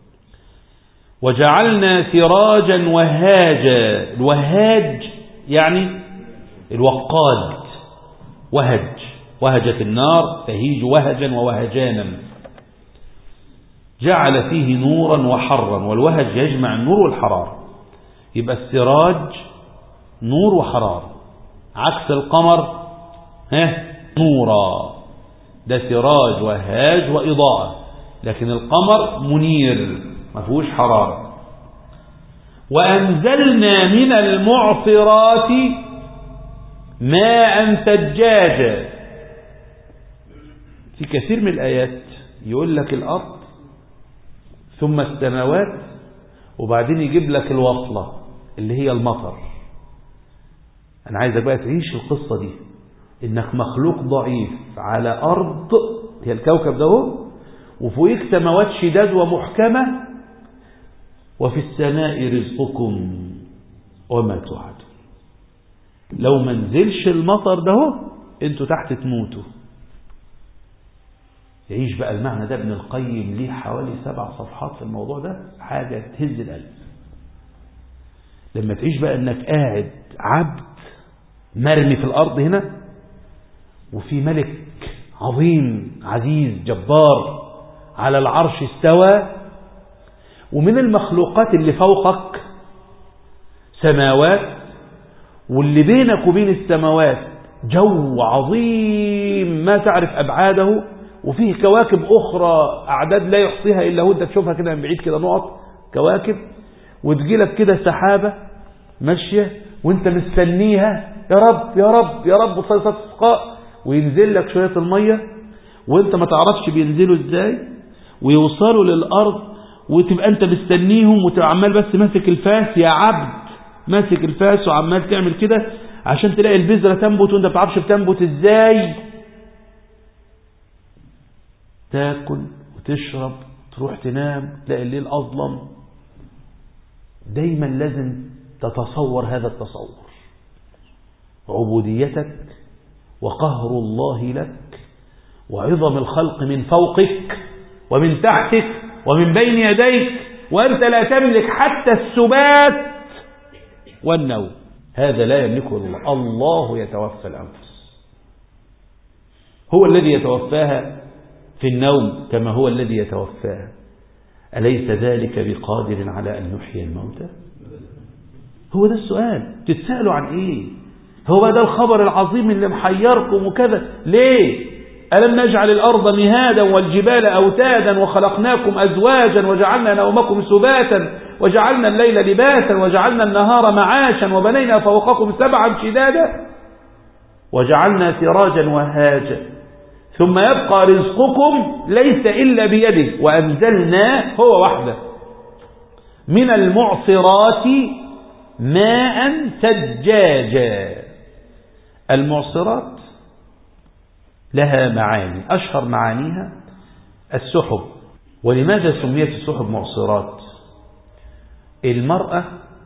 وجعلنا سراجا وهاجا الوهاج يعني الوقاد وهج وهجت النار تهيج وهجا ووهجانا جعل فيه نورا وحرا والوهج يجمع النور والحرارة يبقى السراج نور وحرارة عكس القمر ها نورا ده سراج وهاج وإضاءة لكن القمر منير ما فيهوش حرارة وأنزلنا من المعصرات ماء ثجاجا في كثير من الآيات يقول لك الأرض ثم السماوات وبعدين يجيب لك الوصلة اللي هي المطر أنا عايزك بقى تعيش القصة دي إنك مخلوق ضعيف على أرض هي الكوكب ده وفوقك سماوات شداد ومحكمة وفي السماء رزقكم وما توعدون لو ما نزلش المطر ده انتوا تحت تموتوا يعيش بقى المعنى ده ابن القيم ليه حوالي سبع صفحات في الموضوع ده حاجة تهز القلب لما تعيش بقى انك قاعد عبد مرمي في الارض هنا وفي ملك عظيم عزيز جبار على العرش استوى ومن المخلوقات اللي فوقك سماوات واللي بينك وبين السماوات جو عظيم ما تعرف أبعاده وفيه كواكب أخرى أعداد لا يحصيها إلا هو أنت تشوفها كده من بعيد كده نقط كواكب وتجيلك كده سحابة ماشية وانت مستنيها يا رب يا رب يا رب صيصة السقاء وينزل لك شوية المية وانت ما تعرفش بينزلوا ازاي ويوصلوا للأرض وتبقى انت مستنيهم وتبقى عمال بس ماسك الفاس يا عبد ماسك الفاس وعمال تعمل كده عشان تلاقي البذرة تنبت وانت ما بتعرفش بتنبت ازاي تاكل وتشرب تروح تنام تلاقي الليل أظلم دايما لازم تتصور هذا التصور عبوديتك وقهر الله لك وعظم الخلق من فوقك ومن تحتك ومن بين يديك وأنت لا تملك حتى السبات والنوم هذا لا يملكه الله الله يتوفى الأنفس هو الذي يتوفاها في النوم كما هو الذي يتوفاها أليس ذلك بقادر على أن يحيي الموتى هو ده السؤال تتسألوا عن إيه هو ده الخبر العظيم اللي محيركم وكذا ليه ألم نجعل الأرض مهادا والجبال أوتادا وخلقناكم أزواجا وجعلنا نومكم سباتا وجعلنا الليل لباسا وجعلنا النهار معاشا وبنينا فوقكم سبعا شدادا وجعلنا سراجا وهاجا ثم يبقى رزقكم ليس إلا بيده وأنزلنا هو وحده من المعصرات ماء سجاجا المعصرات لها معاني أشهر معانيها السحب ولماذا سميت السحب معصرات المرأة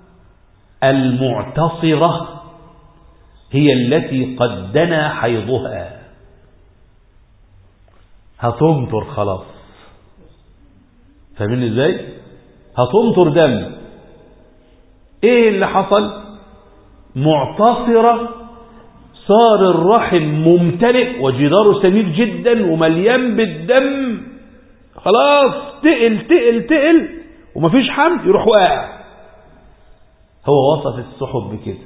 المعتصرة هي التي قد دنا حيضها هتمطر خلاص فاهمين ازاي هتمطر دم ايه اللي حصل معتصرة صار الرحم ممتلئ وجداره سميك جدا ومليان بالدم خلاص تقل تقل تقل ومفيش حمل يروح واقع هو وصف السحب بكده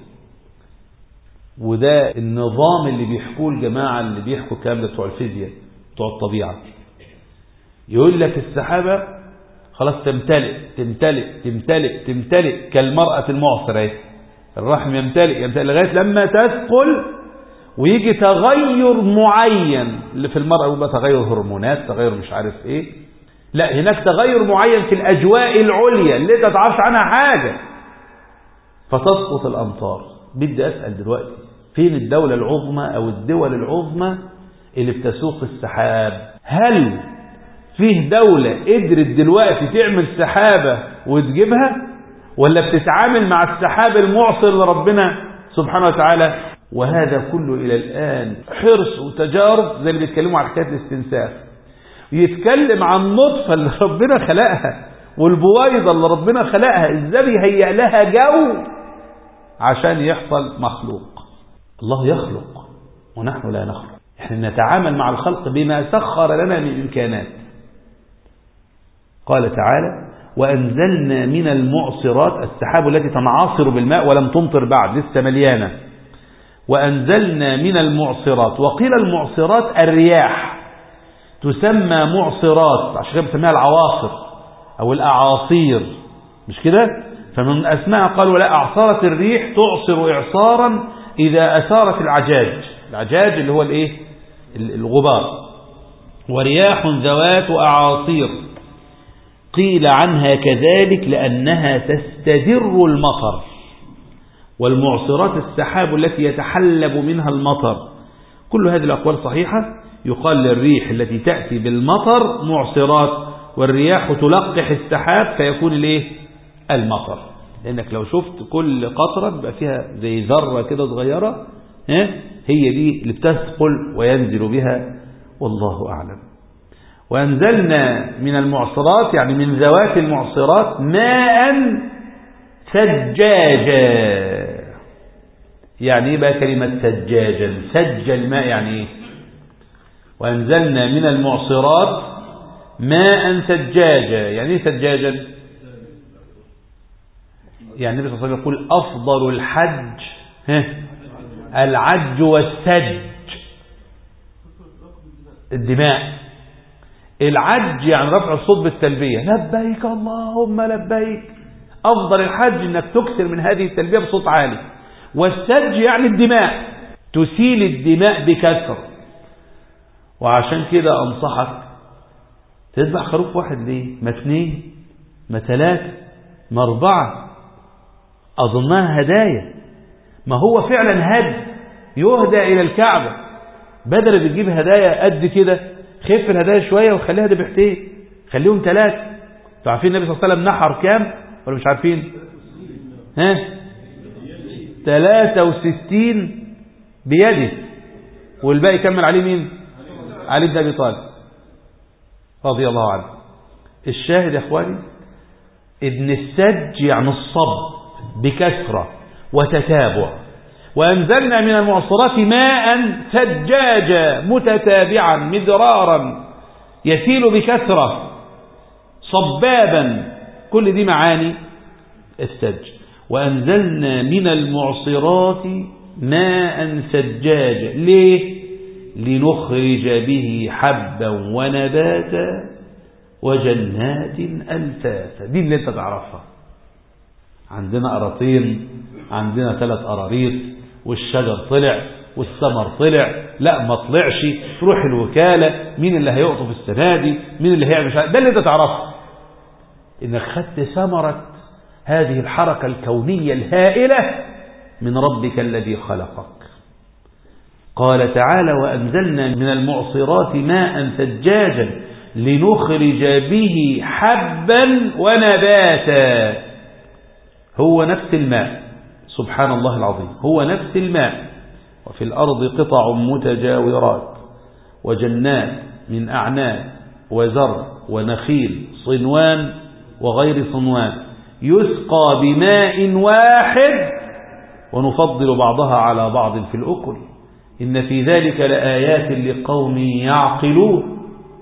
وده النظام اللي بيحكوه الجماعة اللي بيحكوا الكلام ده بتوع الفيزياء بتوع الطبيعة يقول لك السحابة خلاص تمتلئ تمتلئ تمتلئ تمتلئ كالمرأة المعصرة الرحم يمتلئ يمتلئ لغاية لما تثقل ويجي تغير معين اللي في المرأة يبقى تغير هرمونات تغير مش عارف ايه لا هناك تغير معين في الأجواء العليا اللي انت تعرفش عنها حاجة فتسقط الأمطار بدي أسأل دلوقتي فين الدولة العظمى أو الدول العظمى اللي بتسوق السحاب هل فيه دولة قدرت دلوقتي تعمل سحابة وتجيبها ولا بتتعامل مع السحاب المعصر لربنا سبحانه وتعالى وهذا كله إلى الآن حرص وتجارب زي اللي بيتكلموا عن حكاية الاستنساخ يتكلم عن نطفة اللي ربنا خلقها والبويضة اللي ربنا خلقها ازاي بيهيئ لها جو عشان يحصل مخلوق الله يخلق ونحن لا نخلق احنا نتعامل مع الخلق بما سخر لنا من إمكانات قال تعالى وأنزلنا من المعصرات السحاب التي تنعصر بالماء ولم تمطر بعد لسه مليانة وأنزلنا من المعصرات وقيل المعصرات الرياح تسمى معصرات عشان كده بنسميها العواصر أو الأعاصير مش كده فمن أسماء قالوا لا أعصارة الريح تعصر إعصارا إذا أثارت العجاج العجاج اللي هو الإيه الغبار ورياح ذوات أعاصير قيل عنها كذلك لأنها تستدر المطر والمعصرات السحاب التي يتحلب منها المطر كل هذه الأقوال صحيحة يقال للريح التي تأتي بالمطر معصرات والرياح تلقح السحاب فيكون الايه المطر لأنك لو شفت كل قطرة بيبقى فيها زي ذرة كده صغيرة هي دي اللي بتثقل وينزل بها والله أعلم وأنزلنا من المعصرات يعني من ذوات المعصرات ماء سجاجا يعني ايه بقى كلمة سجاجا سج الماء يعني ايه وأنزلنا من المعصرات ماء سجاجا يعني ايه سجاجا يعني النبي صلى الله عليه وسلم يقول أفضل الحج العج والسج الدماء العج يعني رفع الصوت بالتلبية لبيك اللهم لبيك أفضل الحج أنك تكثر من هذه التلبية بصوت عالي والسج يعني الدماء تسيل الدماء بكثر وعشان كده أنصحك تذبح خروف واحد ليه ما اثنين ما ثلاثة ما أربعة أظنها هدايا ما هو فعلا هد يهدى إلى الكعبة بدل بتجيب هدايا قد كده خف الهدايا شوية وخليها ذبحتين خليهم ثلاثة انتوا عارفين النبي صلى الله عليه وسلم نحر كام ولا مش عارفين ها 63 بيده والباقي يكمل عليه مين علي بن ابي طالب رضي الله عنه الشاهد يا اخواني ابن السج يعني الصب بكثرة وتتابع وأنزلنا من المعصرات ماء ثجاجا متتابعا مدرارا يسيل بكثرة صبابا كل دي معاني الثلج وأنزلنا من المعصرات ماء ثجاجا ليه لنخرج به حبا ونباتا وجنات ألفافا دي اللي انت تعرفها عندنا قراطين عندنا ثلاث قراريط والشجر طلع والثمر طلع لا ما طلعش تروح الوكالة مين اللي هيقطف السنة دي مين اللي هيعمل ده اللي انت تعرفه انك خدت ثمرة هذه الحركة الكونية الهائلة من ربك الذي خلقك قال تعالى وأنزلنا من المعصرات ماء ثجاجا لنخرج به حبا ونباتا هو نفس الماء سبحان الله العظيم هو نفس الماء وفي الأرض قطع متجاورات وجنات من أعناب وزر ونخيل صنوان وغير صنوان يسقى بماء واحد ونفضل بعضها على بعض في الأكل إن في ذلك لآيات لقوم يعقلون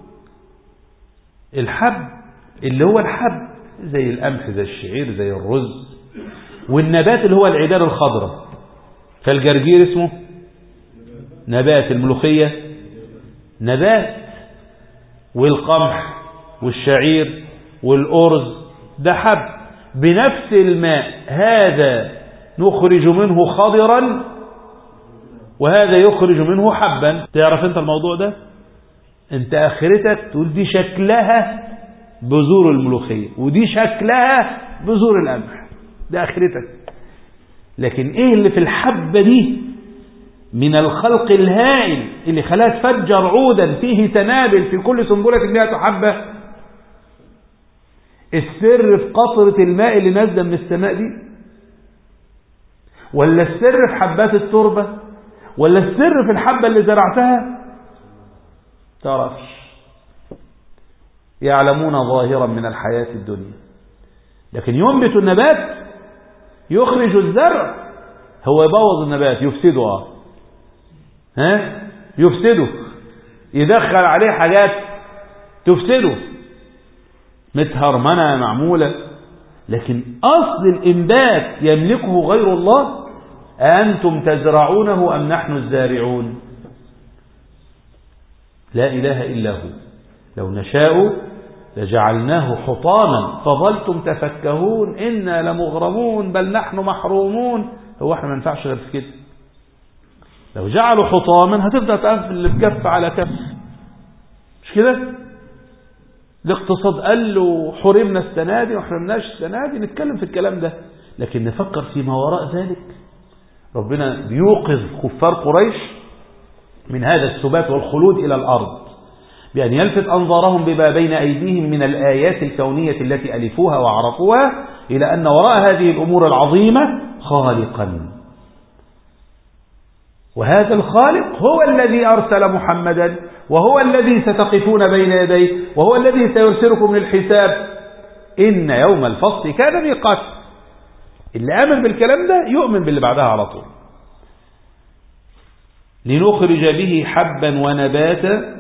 الحب اللي هو الحب زي القمح زي الشعير زي الرز والنبات اللي هو العدار الخضراء فالجرجير اسمه نبات الملوخية نبات والقمح والشعير والأرز ده حب بنفس الماء هذا نخرج منه خضرا وهذا يخرج منه حبا تعرف انت الموضوع ده انت اخرتك تقول دي شكلها بذور الملوخية ودي شكلها بذور القمح ده اخرتك لكن ايه اللي في الحبة دي من الخلق الهائل اللي خلاها تفجر عودا فيه تنابل في كل سنبلة مئة حبة السر في قطرة الماء اللي نازله من السماء دي ولا السر في حبات التربة ولا السر في الحبة اللي زرعتها تعرفش يعلمون ظاهرا من الحياة الدنيا لكن ينبت النبات يخرج الزرع هو يبوظ النبات يفسده اه ها يفسده يدخل عليه حاجات تفسده متهرمنة معمولة لكن أصل الإنبات يملكه غير الله أنتم تزرعونه أم نحن الزارعون لا إله إلا هو لو نشاء لجعلناه حطاما فظلتم تفكهون إنا لمغرمون بل نحن محرومون هو احنا ما ينفعش غير في كده لو جعلوا حطاما هتبدأ تقفل بكف على كف مش كده الاقتصاد قل وحرمنا السنة دي وحرمناش السنة دي نتكلم في الكلام ده لكن نفكر فيما وراء ذلك ربنا بيوقظ كفار قريش من هذا السبات والخلود إلى الأرض بأن يلفت أنظارهم بما بين أيديهم من الآيات الكونية التي ألفوها وعرفوها إلى أن وراء هذه الأمور العظيمة خالقا وهذا الخالق هو الذي أرسل محمدا وهو الذي ستقفون بين يديه وهو الذي سيرسلكم للحساب إن يوم الفصل كان ميقات اللي آمن بالكلام ده يؤمن باللي بعدها على طول لنخرج به حبا ونباتا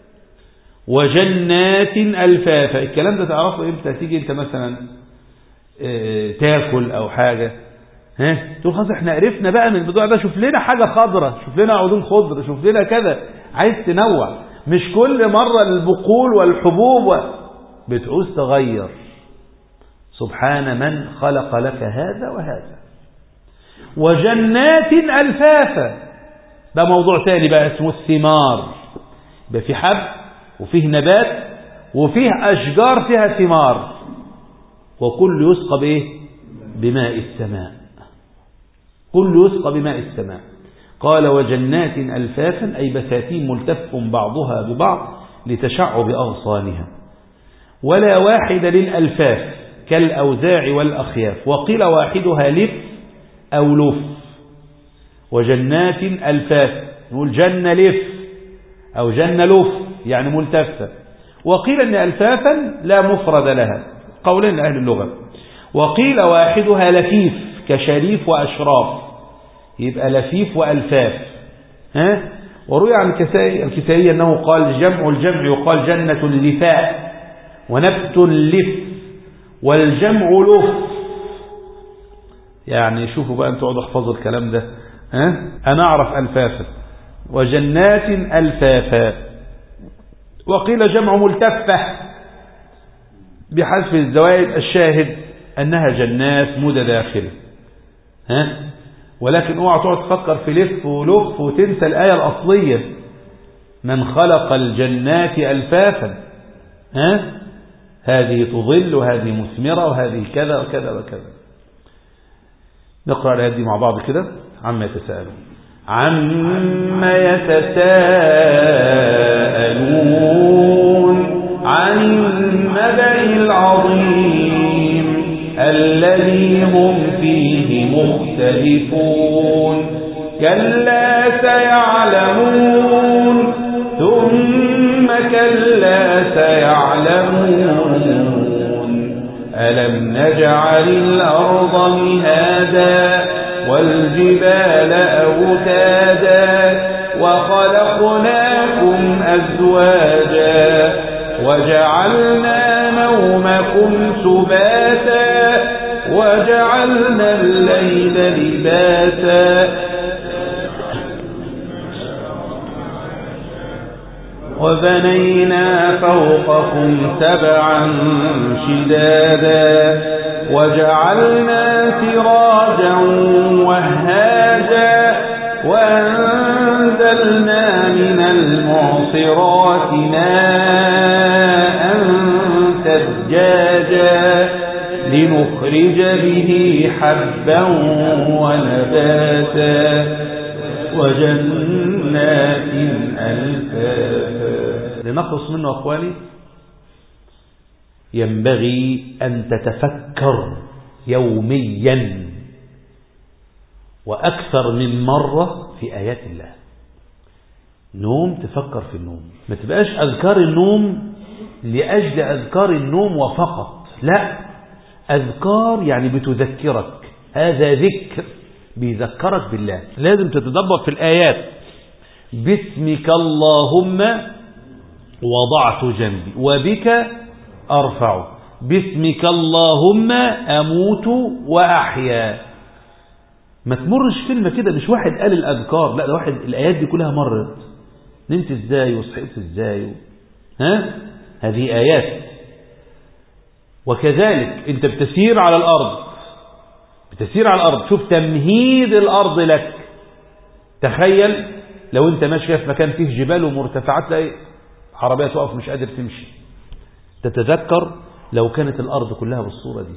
وجنات ألفافا الكلام ده تعرفه امتى تيجي انت مثلا اه تاكل او حاجة ها تقول خلاص احنا عرفنا بقى من الموضوع ده شوف لنا حاجة خضرة شوف لنا عودين خضر شوف لنا كذا عايز تنوع مش كل مرة البقول والحبوب و... بتعوز تغير سبحان من خلق لك هذا وهذا وجنات ألفافا ده موضوع تاني بقى اسمه الثمار يبقى في حب وفيه نبات وفيه أشجار فيها ثمار وكل يسقى بإيه بماء السماء كل يسقى بماء السماء قال وجنات ألفافا أي بساتين ملتف بعضها ببعض لتشعب أغصانها ولا واحد للألفاف كالأوزاع والأخياف وقيل واحدها لف أو لف وجنات ألفاف نقول جنة لف أو جنة لف يعني ملتفة وقيل أن ألفافا لا مفرد لها قولين أهل اللغة وقيل واحدها لفيف كشريف وأشراف يبقى لفيف وألفاف ها وروي عن الكسائي الكسائي أنه قال جمع الجمع يقال جنة لفاء ونبت لف والجمع لف يعني شوفوا بقى انتوا اقعدوا احفظوا الكلام ده ها انا اعرف الفافا وجنات الفافا وقيل جمع ملتفة بحذف الزوائد الشاهد انها جنات متداخله ها ولكن اوعى تقعد تفكر في لف ولف وتنسى الايه الاصليه من خلق الجنات الفافا ها هذه تظل وهذه مثمره وهذه كذا وكذا وكذا نقرأ الآيات دي مع بعض كده عما يتساءلون عما يتساءلون عن النبأ العظيم الذي هم فيه مختلفون كلا سيعلمون ثم كلا سيعلمون ألم نجعل الأرض مهادا والجبال أوتادا وخلقناكم أزواجا وجعلنا نومكم سباتا وجعلنا الليل لباسا وبنينا فوقكم سبعا شدادا وجعلنا سراجا وهاجا وأنزلنا من المعصرات ماء ثجاجا لنخرج به حبا ونباتا وجنات ألفافا لنخلص منه أخواني ينبغي أن تتفكر يوميا وأكثر من مرة في آيات الله نوم تفكر في النوم ما تبقاش أذكار النوم لأجل أذكار النوم وفقط لا أذكار يعني بتذكرك هذا ذكر بيذكرك بالله لازم تتدبر في الآيات باسمك اللهم وضعت جنبي وبك أرفع باسمك اللهم أموت وأحيا ما تمرش كلمة كده مش واحد قال الأذكار لا ده واحد الآيات دي كلها مرت نمت ازاي وصحيت ازاي ها هذه آيات وكذلك انت بتسير على الأرض بتسير على الأرض شوف تمهيد الأرض لك تخيل لو انت ماشي في مكان فيه جبال ومرتفعات تلاقي عربية تقف مش قادر تمشي تتذكر لو كانت الأرض كلها بالصورة دي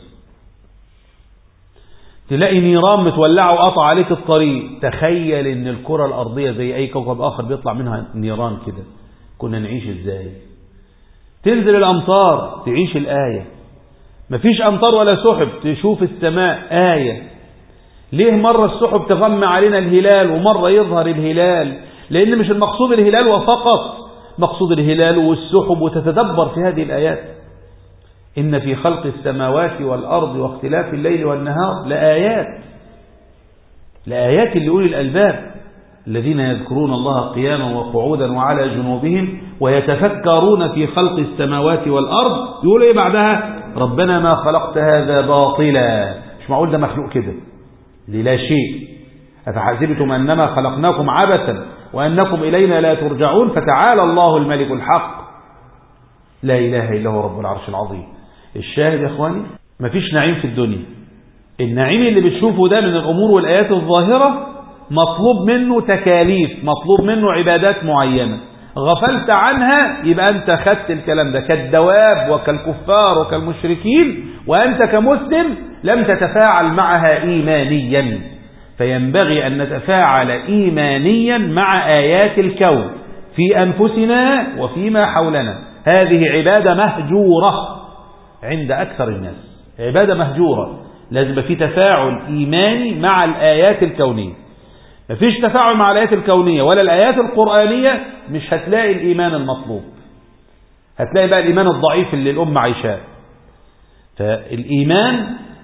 تلاقي نيران متولعة وقطع عليك الطريق تخيل ان الكرة الأرضية زي أي كوكب آخر بيطلع منها نيران كده كنا نعيش ازاي تنزل الأمطار تعيش الآية مفيش أمطار ولا سحب تشوف السماء آية ليه مرة السحب تغمى علينا الهلال ومرة يظهر الهلال لأن مش المقصود الهلال وفقط مقصود الهلال والسحب وتتدبر في هذه الآيات إن في خلق السماوات والأرض واختلاف الليل والنهار لآيات لآيات لأولي الألباب الذين يذكرون الله قياما وقعودا وعلى جنوبهم ويتفكرون في خلق السماوات والأرض يقول إيه بعدها ربنا ما خلقت هذا باطلا مش معقول ده مخلوق كده للا شيء أفحسبتم أنما خلقناكم عبثا وأنكم إلينا لا ترجعون فتعالى الله الملك الحق لا إله إلا هو رب العرش العظيم الشاهد يا أخواني مفيش نعيم في الدنيا النعيم اللي بتشوفه ده من الأمور والآيات الظاهرة مطلوب منه تكاليف مطلوب منه عبادات معينة غفلت عنها يبقى أنت خدت الكلام ده كالدواب وكالكفار وكالمشركين وأنت كمسلم لم تتفاعل معها إيمانيا فينبغي أن نتفاعل إيمانيا مع آيات الكون في أنفسنا وفيما حولنا هذه عبادة مهجورة عند أكثر الناس عبادة مهجورة لازم في تفاعل إيماني مع الآيات الكونية مفيش تفاعل مع الآيات الكونية ولا الآيات القرآنية مش هتلاقي الإيمان المطلوب هتلاقي بقى الإيمان الضعيف اللي الأمة عايشاه فالإيمان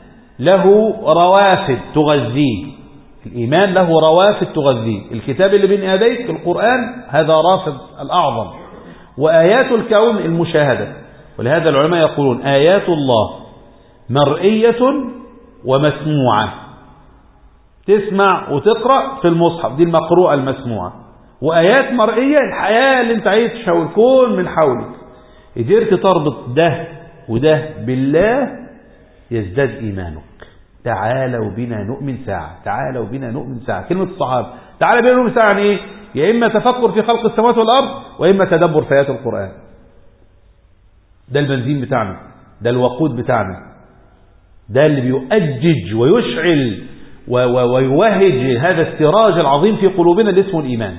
له روافد تغذيه الإيمان له روافد تغذيه الكتاب اللي بين يديك القرآن هذا رافد الأعظم وآيات الكون المشاهدة ولهذا العلماء يقولون آيات الله مرئية ومسموعة تسمع وتقرأ في المصحف دي المقروءة المسموعة وآيات مرئية الحياة اللي انت عايشها والكون من حولك قدرت تربط ده وده بالله يزداد إيمانك تعالوا بنا نؤمن ساعة تعالوا بنا نؤمن ساعة كلمة الصحابة تعالى بنا نؤمن ساعة يعني ايه يا إما تفكر في خلق السماوات والأرض وإما تدبر في آيات القرآن ده البنزين بتاعنا ده الوقود بتاعنا ده اللي بيؤجج ويشعل ويوهج هذا السراج العظيم في قلوبنا اللي اسمه الإيمان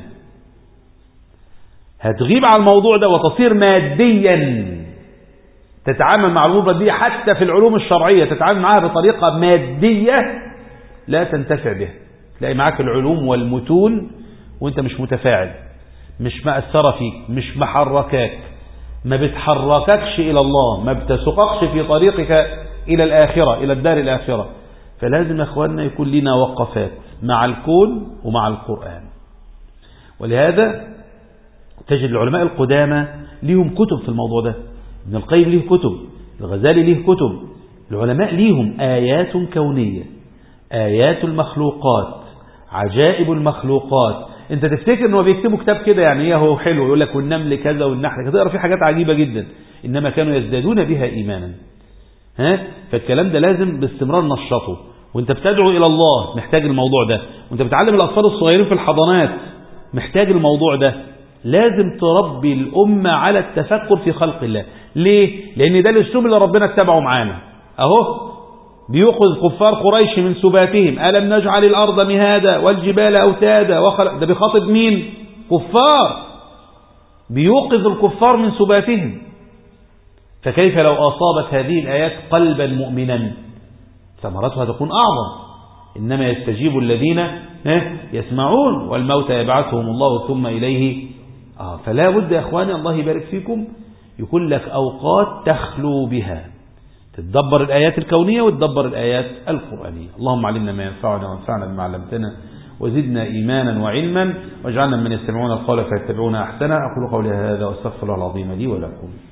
هتغيب على الموضوع ده وتصير ماديا تتعامل مع الأمور المادية حتى في العلوم الشرعية تتعامل معها بطريقة مادية لا تنتفع بها تلاقي معاك العلوم والمتون وانت مش متفاعل مش مأثرة فيك مش محركاك ما بتحرككش إلى الله ما بتسقكش في طريقك إلى الآخرة إلى الدار الآخرة فلازم يا أخواننا يكون لنا وقفات مع الكون ومع القرآن ولهذا تجد العلماء القدامى ليهم كتب في الموضوع ده ابن القيم ليه كتب الغزالي ليه كتب العلماء ليهم آيات كونية آيات المخلوقات عجائب المخلوقات انت تفتكر ان هو بيكتبوا كتاب كده يعني ايه هو حلو يقول لك والنمل كذا والنحل كذا تقرا فيه حاجات عجيبة جدا انما كانوا يزدادون بها ايمانا ها فالكلام ده لازم باستمرار نشطه وانت بتدعو الى الله محتاج الموضوع ده وانت بتعلم الاطفال الصغيرين في الحضانات محتاج الموضوع ده لازم تربي الأمة على التفكر في خلق الله ليه؟ لأن ده الأسلوب اللي ربنا اتبعه معانا أهو بيأخذ كفار قريش من سباتهم ألم نجعل الأرض مهادا والجبال أوتادا وخلق ده بيخاطب مين؟ كفار بيوقظ الكفار من سباتهم فكيف لو أصابت هذه الآيات قلبا مؤمنا ثمرتها تكون أعظم إنما يستجيب الذين يسمعون والموتى يبعثهم الله ثم إليه آه فلا بد يا أخواني الله يبارك فيكم يكون لك أوقات تخلو بها تتدبر الآيات الكونية وتدبر الآيات القرآنية اللهم علمنا ما ينفعنا وانفعنا بما علمتنا وزدنا إيمانا وعلما واجعلنا من يستمعون القول فيتبعون أحسنه أقول قولي هذا واستغفر الله العظيم لي ولكم